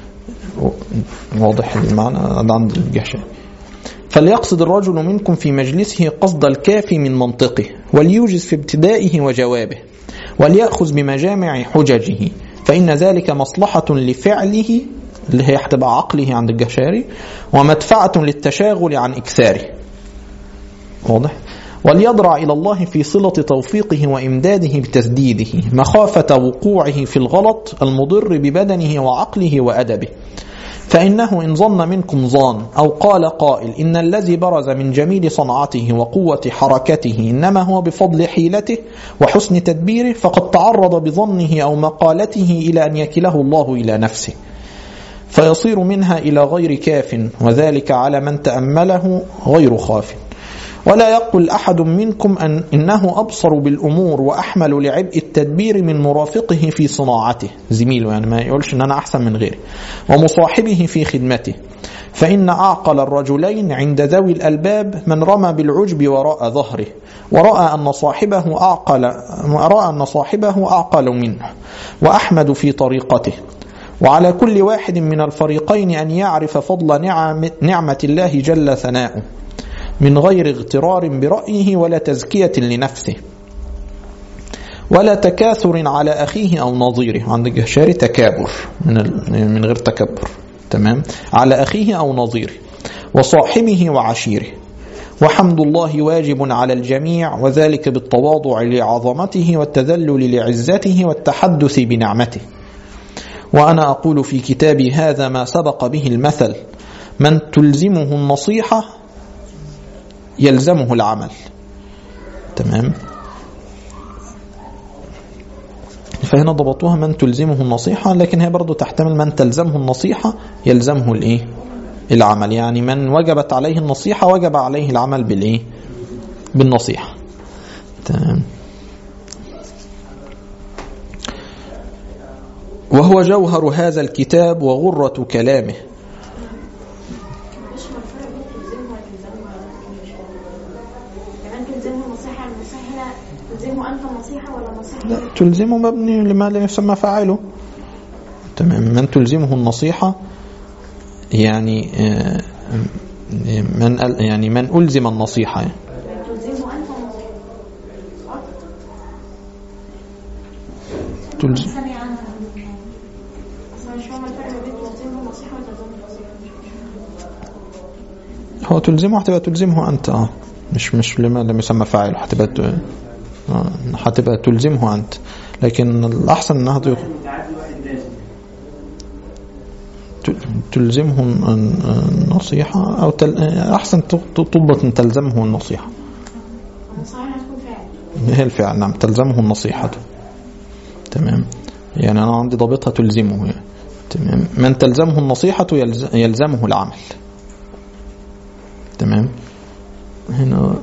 واضح المعنى هذا عند الجهشاني فليقصد الرجل منكم في مجلسه قصد الكافي من منطقه وليوجز في ابتدائه وجوابه وليأخذ بمجامع حججه فإن ذلك مصلحة لفعله اللي هي هتبقى عقله عند الجهشاري ومدفعة للتشاغل عن إكثاره واضح وليضرع إلى الله في صلة توفيقه وإمداده بتسديده مخافة وقوعه في الغلط المضر ببدنه وعقله وأدبه فإنه إن ظن منكم ظان أو قال قائل إن الذي برز من جميل صنعته وقوة حركته إنما هو بفضل حيلته وحسن تدبيره فقد تعرض بظنه أو مقالته إلى أن يكله الله إلى نفسه فيصير منها إلى غير كاف وذلك على من تأمله غير خاف ولا يقل أحد منكم أن إنه أبصر بالأمور وأحمل لعبء التدبير من مرافقه في صناعته زميله يعني ما يقولش أن أنا أحسن من غيري ومصاحبه في خدمته فإن أعقل الرجلين عند ذوي الألباب من رمى بالعجب وراء ظهره ورأى أن صاحبه أعقل ورأى أن صاحبه أعقل منه وأحمد في طريقته وعلى كل واحد من الفريقين أن يعرف فضل نعم نعمة الله جل ثناؤه من غير اغترار برأيه ولا تزكية لنفسه ولا تكاثر على أخيه أو نظيره عند الجهشاري تكابر من, من غير تكبر تمام على أخيه أو نظيره وصاحبه وعشيره وحمد الله واجب على الجميع وذلك بالتواضع لعظمته والتذلل لعزته والتحدث بنعمته وأنا أقول في كتابي هذا ما سبق به المثل من تلزمه النصيحة يلزمه العمل تمام فهنا ضبطوها من تلزمه النصيحة لكن هي برضو تحتمل من تلزمه النصيحة يلزمه الايه العمل يعني من وجبت عليه النصيحة وجب عليه العمل بالايه بالنصيحة تمام وهو جوهر هذا الكتاب وغرة كلامه معلش ما الفرق بين تلزمه وتلزمه كمان تلزمه نصيحة النصيحة هنا تلزمه أنت نصيحة ولا نصيحة لا تلزمه مبني لما لا يسمى فاعله تمام من تلزمه النصيحة يعني آه، من أل- يعني من ألزم النصيحة يعني. يعني تلزمه أنت نصيحة صح؟ تلزم سمع عنها أصلا مش فاهمة الفرق ما بين تلزمه النصيحة وتلزمه النصيحة هو تلزمه هتبقى تلزمه أنت اه مش مش لما لم يسمى فاعله هتبقى ت- آه، هتبقى تلزمه أنت لكن الأحسن أنها ت- واحد متعدي واحد لازم ت- تلزمه الن- النصيحة أو تل... أحسن ت- تضبط أن تلزمه النصيحة النصيحة هتكون فعل هي الفعل نعم تلزمه النصيحة تمام يعني أنا عندي ضابطها تلزمه يعني. تمام من تلزمه النصيحة يلز- يلزمه العمل تمام هنا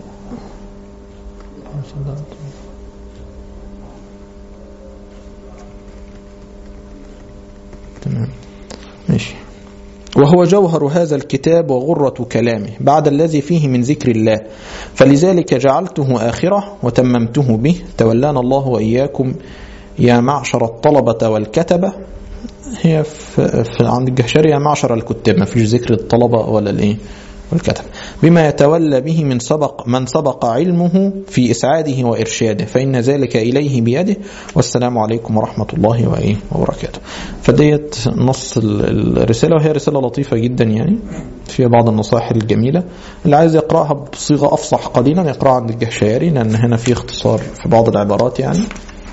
تمام ماشي وهو جوهر هذا الكتاب وغرة كلامه بعد الذي فيه من ذكر الله فلذلك جعلته آخرة وتممته به تولانا الله وإياكم يا معشر الطلبة والكتبة هي في, في عند الجهشري يا معشر الكتاب ما فيش ذكر الطلبة ولا الايه والكتب بما يتولى به من سبق من سبق علمه في إسعاده وإرشاده فإن ذلك إليه بيده والسلام عليكم ورحمة الله وإيه وبركاته فديت نص ال- الرسالة وهي رسالة لطيفة جدا يعني فيها بعض النصائح الجميلة اللي عايز يقرأها بصيغة أفصح قليلا يقرأها عند الجهشيري لأن هنا في اختصار في بعض العبارات يعني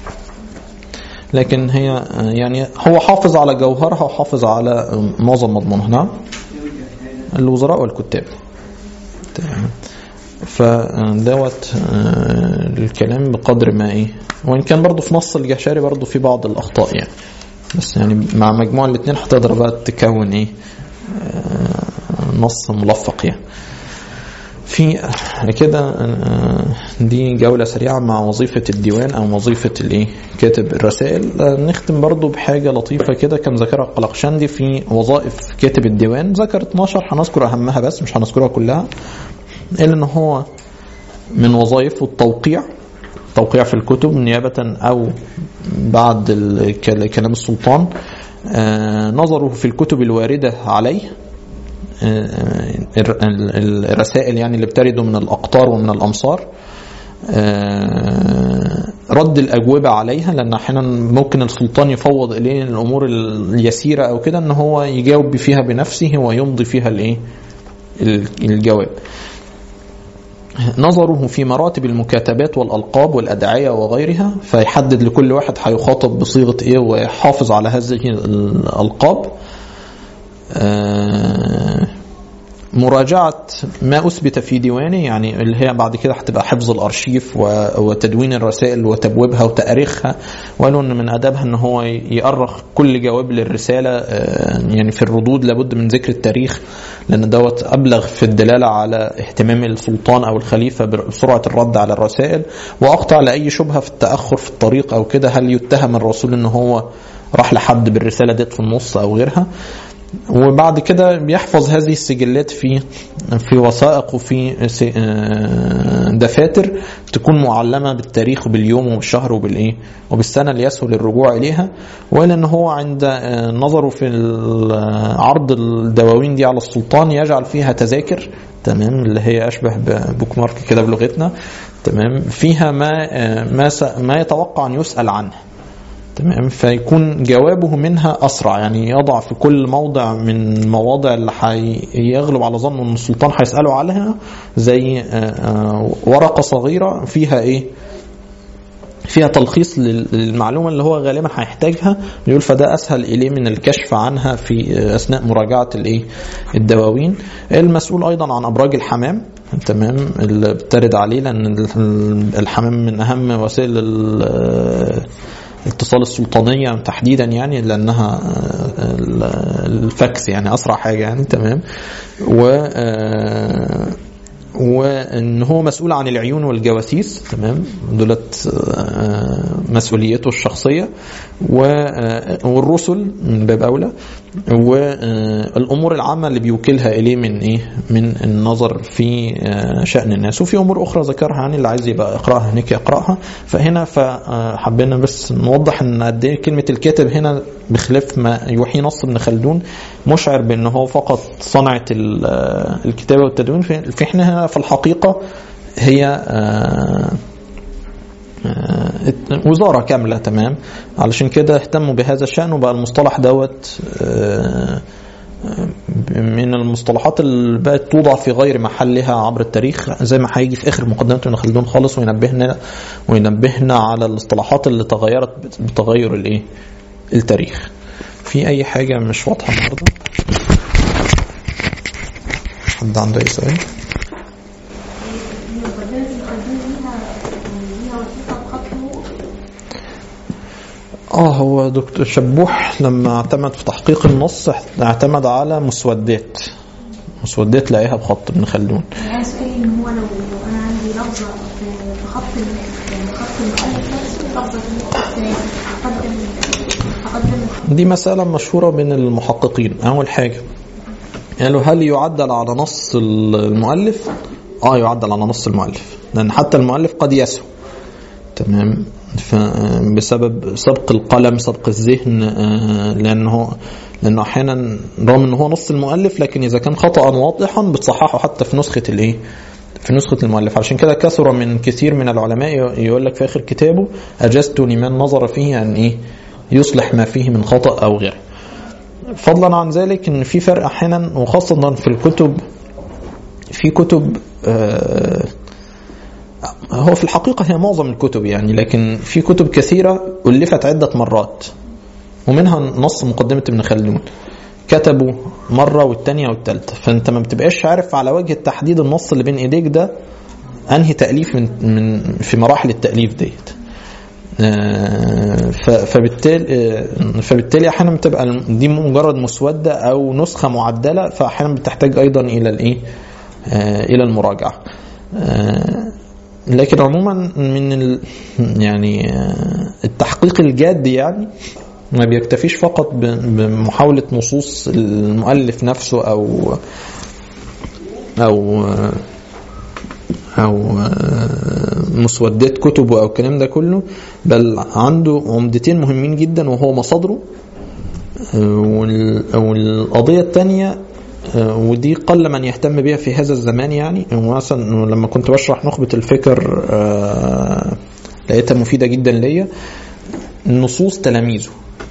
لكن هي يعني هو حافظ على جوهرها وحافظ على معظم مضمونها نعم الوزراء والكتاب تمام فدوت آه، الكلام بقدر ما ايه وان كان برضه في نص الجحشاري برضه في بعض الاخطاء يعني بس يعني مع مجموع الاثنين هتقدر بقى تكون ايه آه، نص ملفق يعني في كده آه، دي جولة سريعة مع وظيفة الديوان أو وظيفة الإيه كاتب الرسائل آه، نختم برضو بحاجة لطيفة كده كان ذكرها قلقشندي في وظائف كاتب الديوان ذكر 12 هنذكر أهمها بس مش هنذكرها كلها إلا إن هو من وظائفه التوقيع توقيع في الكتب نيابة أو بعد ال- كل- كلام السلطان آه، نظره في الكتب الواردة عليه الر- ال- الرسائل يعني اللي بترد من الأقطار ومن الأمصار آه، رد الأجوبة عليها لأن أحيانا ممكن السلطان يفوض إليه الأمور اليسيرة أو كده أن هو يجاوب فيها بنفسه ويمضي فيها الإيه ال- الجواب نظره في مراتب المكاتبات والألقاب والأدعية وغيرها فيحدد لكل واحد هيخاطب بصيغة إيه ويحافظ على هذه الألقاب آه، مراجعة ما أثبت في ديوانه يعني اللي هي بعد كده هتبقى حفظ الأرشيف و- وتدوين الرسائل وتبويبها وتأريخها وقالوا إن من أدابها إن هو يأرخ كل جواب للرسالة آه، يعني في الردود لابد من ذكر التاريخ لأن دوت أبلغ في الدلالة على اهتمام السلطان أو الخليفة بسرعة الرد على الرسائل وأقطع لأي شبهة في التأخر في الطريق أو كده هل يتهم الرسول إن هو راح لحد بالرسالة ديت في النص أو غيرها وبعد كده بيحفظ هذه السجلات في في وثائق وفي س- آه، دفاتر تكون معلمه بالتاريخ وباليوم وبالشهر وبالايه وبالسنه ليسهل الرجوع اليها وإلا ان هو عند آه، نظره في ال- عرض الدواوين دي على السلطان يجعل فيها تذاكر تمام اللي هي اشبه ببوك مارك كده بلغتنا تمام فيها ما آه، ما س- ما يتوقع ان يسال عنه تمام فيكون جوابه منها اسرع يعني يضع في كل موضع من المواضع اللي هيغلب على ظنه ان السلطان هيساله عليها زي آه، آه، ورقه صغيره فيها ايه فيها تلخيص لل- للمعلومه اللي هو غالبا هيحتاجها يقول فده اسهل اليه من الكشف عنها في اثناء مراجعه الايه الدواوين المسؤول ايضا عن ابراج الحمام تمام اللي بترد عليه لان ال- الحمام من اهم وسائل ال- الاتصال السلطانية تحديدا يعني لأنها ال- الفاكس يعني أسرع حاجة يعني تمام و آه، وان هو مسؤول عن العيون والجواسيس تمام دولت آه، مسؤوليته الشخصيه و- آه، والرسل من باب اولى والامور العامه اللي بيوكلها اليه من ايه من النظر في آه، شان الناس وفي امور اخرى ذكرها يعني اللي عايز يبقى يقراها هناك يقراها فهنا فحبينا بس نوضح ان قد ايه كلمه الكاتب هنا بخلاف ما يوحي نص ابن خلدون مشعر بان هو فقط صنعت ال- آه، الكتابه والتدوين في في حين هنا في الحقيقه هي آه، آه، وزارة كاملة تمام علشان كده اهتموا بهذا الشأن وبقى المصطلح دوت آه، آه، من المصطلحات اللي بقت توضع في غير محلها عبر التاريخ زي ما هيجي في اخر مقدمه ابن خلدون خالص وينبهنا وينبهنا على الاصطلاحات اللي تغيرت بتغير الايه التاريخ في اي حاجه مش واضحه النهارده حد عنده اي سؤال مقدمة الخلدون ليها ليها وثيقة بخطه اه هو دكتور شبوح لما اعتمد في تحقيق النص اعتمد على مسودات مسودات لاقيها بخط ابن خلدون يعني سؤالي ان هو لو لو انا عندي لفظة في- في خط ال- يعني خط المؤلف نفسه لفظة في اقدم اقدم دي مسألة مشهورة بين المحققين أول حاجة قالوا هل يعدل على نص المؤلف؟ اه يعدل على نص المؤلف لأن حتى المؤلف قد يسهو تمام ف- بسبب سبق القلم سبق الذهن آه، لأنه لأنه أحيانا رغم أنه هو نص المؤلف لكن إذا كان خطأ واضحا بتصححه حتى في نسخة الإيه؟ في نسخة المؤلف عشان كده كثر من كثير من العلماء يقول لك في آخر كتابه أجزت لمن نظر فيه أن إيه يصلح ما فيه من خطأ أو غيره فضلا عن ذلك ان في فرق احيانا وخاصه في الكتب في كتب آه، هو في الحقيقه هي معظم الكتب يعني لكن في كتب كثيره الفت عده مرات ومنها نص مقدمه ابن خلدون كتبوا مره والثانيه والثالثه فانت ما بتبقاش عارف على وجه التحديد النص اللي بين ايديك ده انهي تاليف من من في مراحل التاليف ديت آه، ف- فبالتالي آه، فبالتالي احيانا بتبقى دي مجرد مسوده او نسخه معدله فاحيانا بتحتاج ايضا الى الايه آه، الى المراجعه آه، لكن عموما من ال يعني آه، التحقيق الجاد يعني ما بيكتفيش فقط ب- بمحاوله نصوص المؤلف نفسه او او آه، او آه، مسودات كتبه او الكلام ده كله بل عنده عمدتين مهمين جدا وهو مصادره آه، وال- والقضيه الثانيه ودي قل من يهتم بها في هذا الزمان يعني مثلا لما كنت بشرح نخبه الفكر آه، لقيتها مفيده جدا ليا نصوص تلاميذه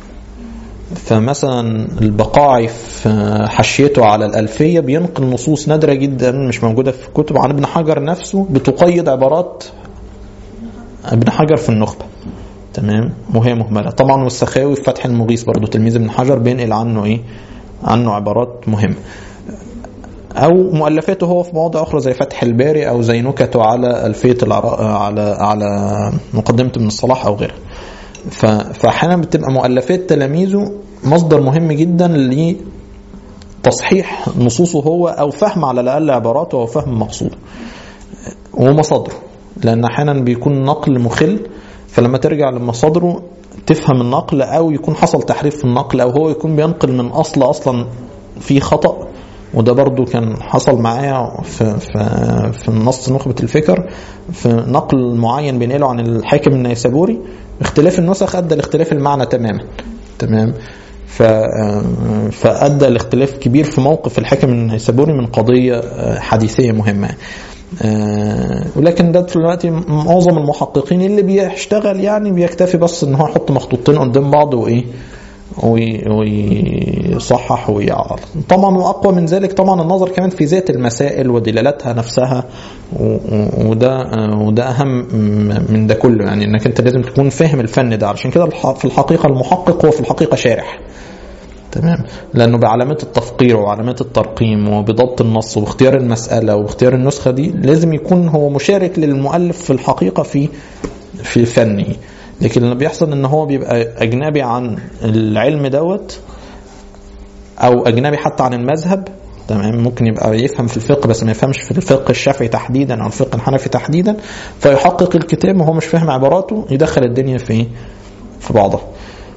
فمثلا البقاعي في حشيته على الألفية بينقل نصوص نادرة جدا مش موجودة في كتب عن ابن حجر نفسه بتقيد عبارات ابن حجر في النخبة تمام وهي مهملة طبعا والسخاوي في فتح المغيث برضه تلميذ ابن حجر بينقل عنه ايه عنه عبارات مهمة او مؤلفاته هو في مواضع اخرى زي فتح الباري او زي نكته على الفيه العراء على على مقدمه ابن الصلاح او غيرها ف- فاحيانا بتبقى مؤلفات تلاميذه مصدر مهم جدا لتصحيح نصوصه هو او فهم على الاقل عباراته او فهم مقصوده ومصادره لان احيانا بيكون نقل مخل فلما ترجع لمصادره تفهم النقل او يكون حصل تحريف في النقل او هو يكون بينقل من اصل اصلا في خطأ وده برضو كان حصل معايا في في في النص نخبة الفكر في نقل معين بينقله عن الحاكم النيسابوري اختلاف النسخ ادى لاختلاف المعنى تماما تمام ف فادى لاختلاف كبير في موقف الحاكم النيسابوري من قضيه حديثيه مهمه آه، ولكن ده دلوقتي معظم المحققين اللي بيشتغل يعني بيكتفي بس ان هو يحط مخطوطين قدام بعض وايه وي- ويصحح ويعرض طبعا واقوى من ذلك طبعا النظر كمان في ذات المسائل ودلالاتها نفسها و- و- وده وده اهم من ده كله يعني انك انت لازم تكون فاهم الفن ده علشان كده الح- في الحقيقه المحقق هو في الحقيقه شارح تمام لانه بعلامات التفقير وعلامات الترقيم وبضبط النص واختيار المساله واختيار النسخه دي لازم يكون هو مشارك للمؤلف في الحقيقه في في فنه لكن اللي بيحصل ان هو بيبقى اجنبي عن العلم دوت او اجنبي حتى عن المذهب تمام ممكن يبقى يفهم في الفقه بس ما يفهمش في الفقه الشافعي تحديدا او الفقه الحنفي تحديدا فيحقق الكتاب وهو مش فاهم عباراته يدخل الدنيا في في بعضها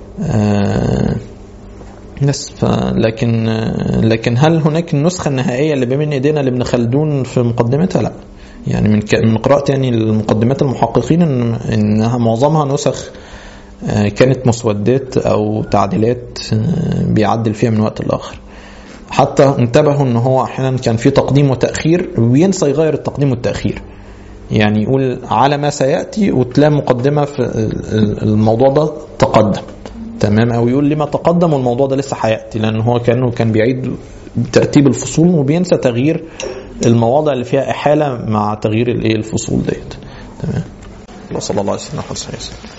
آه، بس ف... لكن لكن هل هناك النسخه النهائيه اللي بين ايدينا لابن خلدون في مقدمتها؟ لا. يعني من ك... من قراءتي يعني المقدمات المحققين ان انها معظمها نسخ آه، كانت مسودات او تعديلات آه، بيعدل فيها من وقت لاخر. حتى انتبهوا ان هو احيانا كان في تقديم وتاخير وينسى يغير التقديم والتاخير. يعني يقول على ما سياتي وتلاقي مقدمه في ال- ال- الموضوع ده تقدم. تمام او يقول لما تقدم والموضوع ده لسه هياتي لان هو كانه كان بيعيد ترتيب الفصول وبينسى تغيير المواضع اللي فيها احاله مع تغيير الايه الفصول ديت تمام وصلى الله عليه وسلم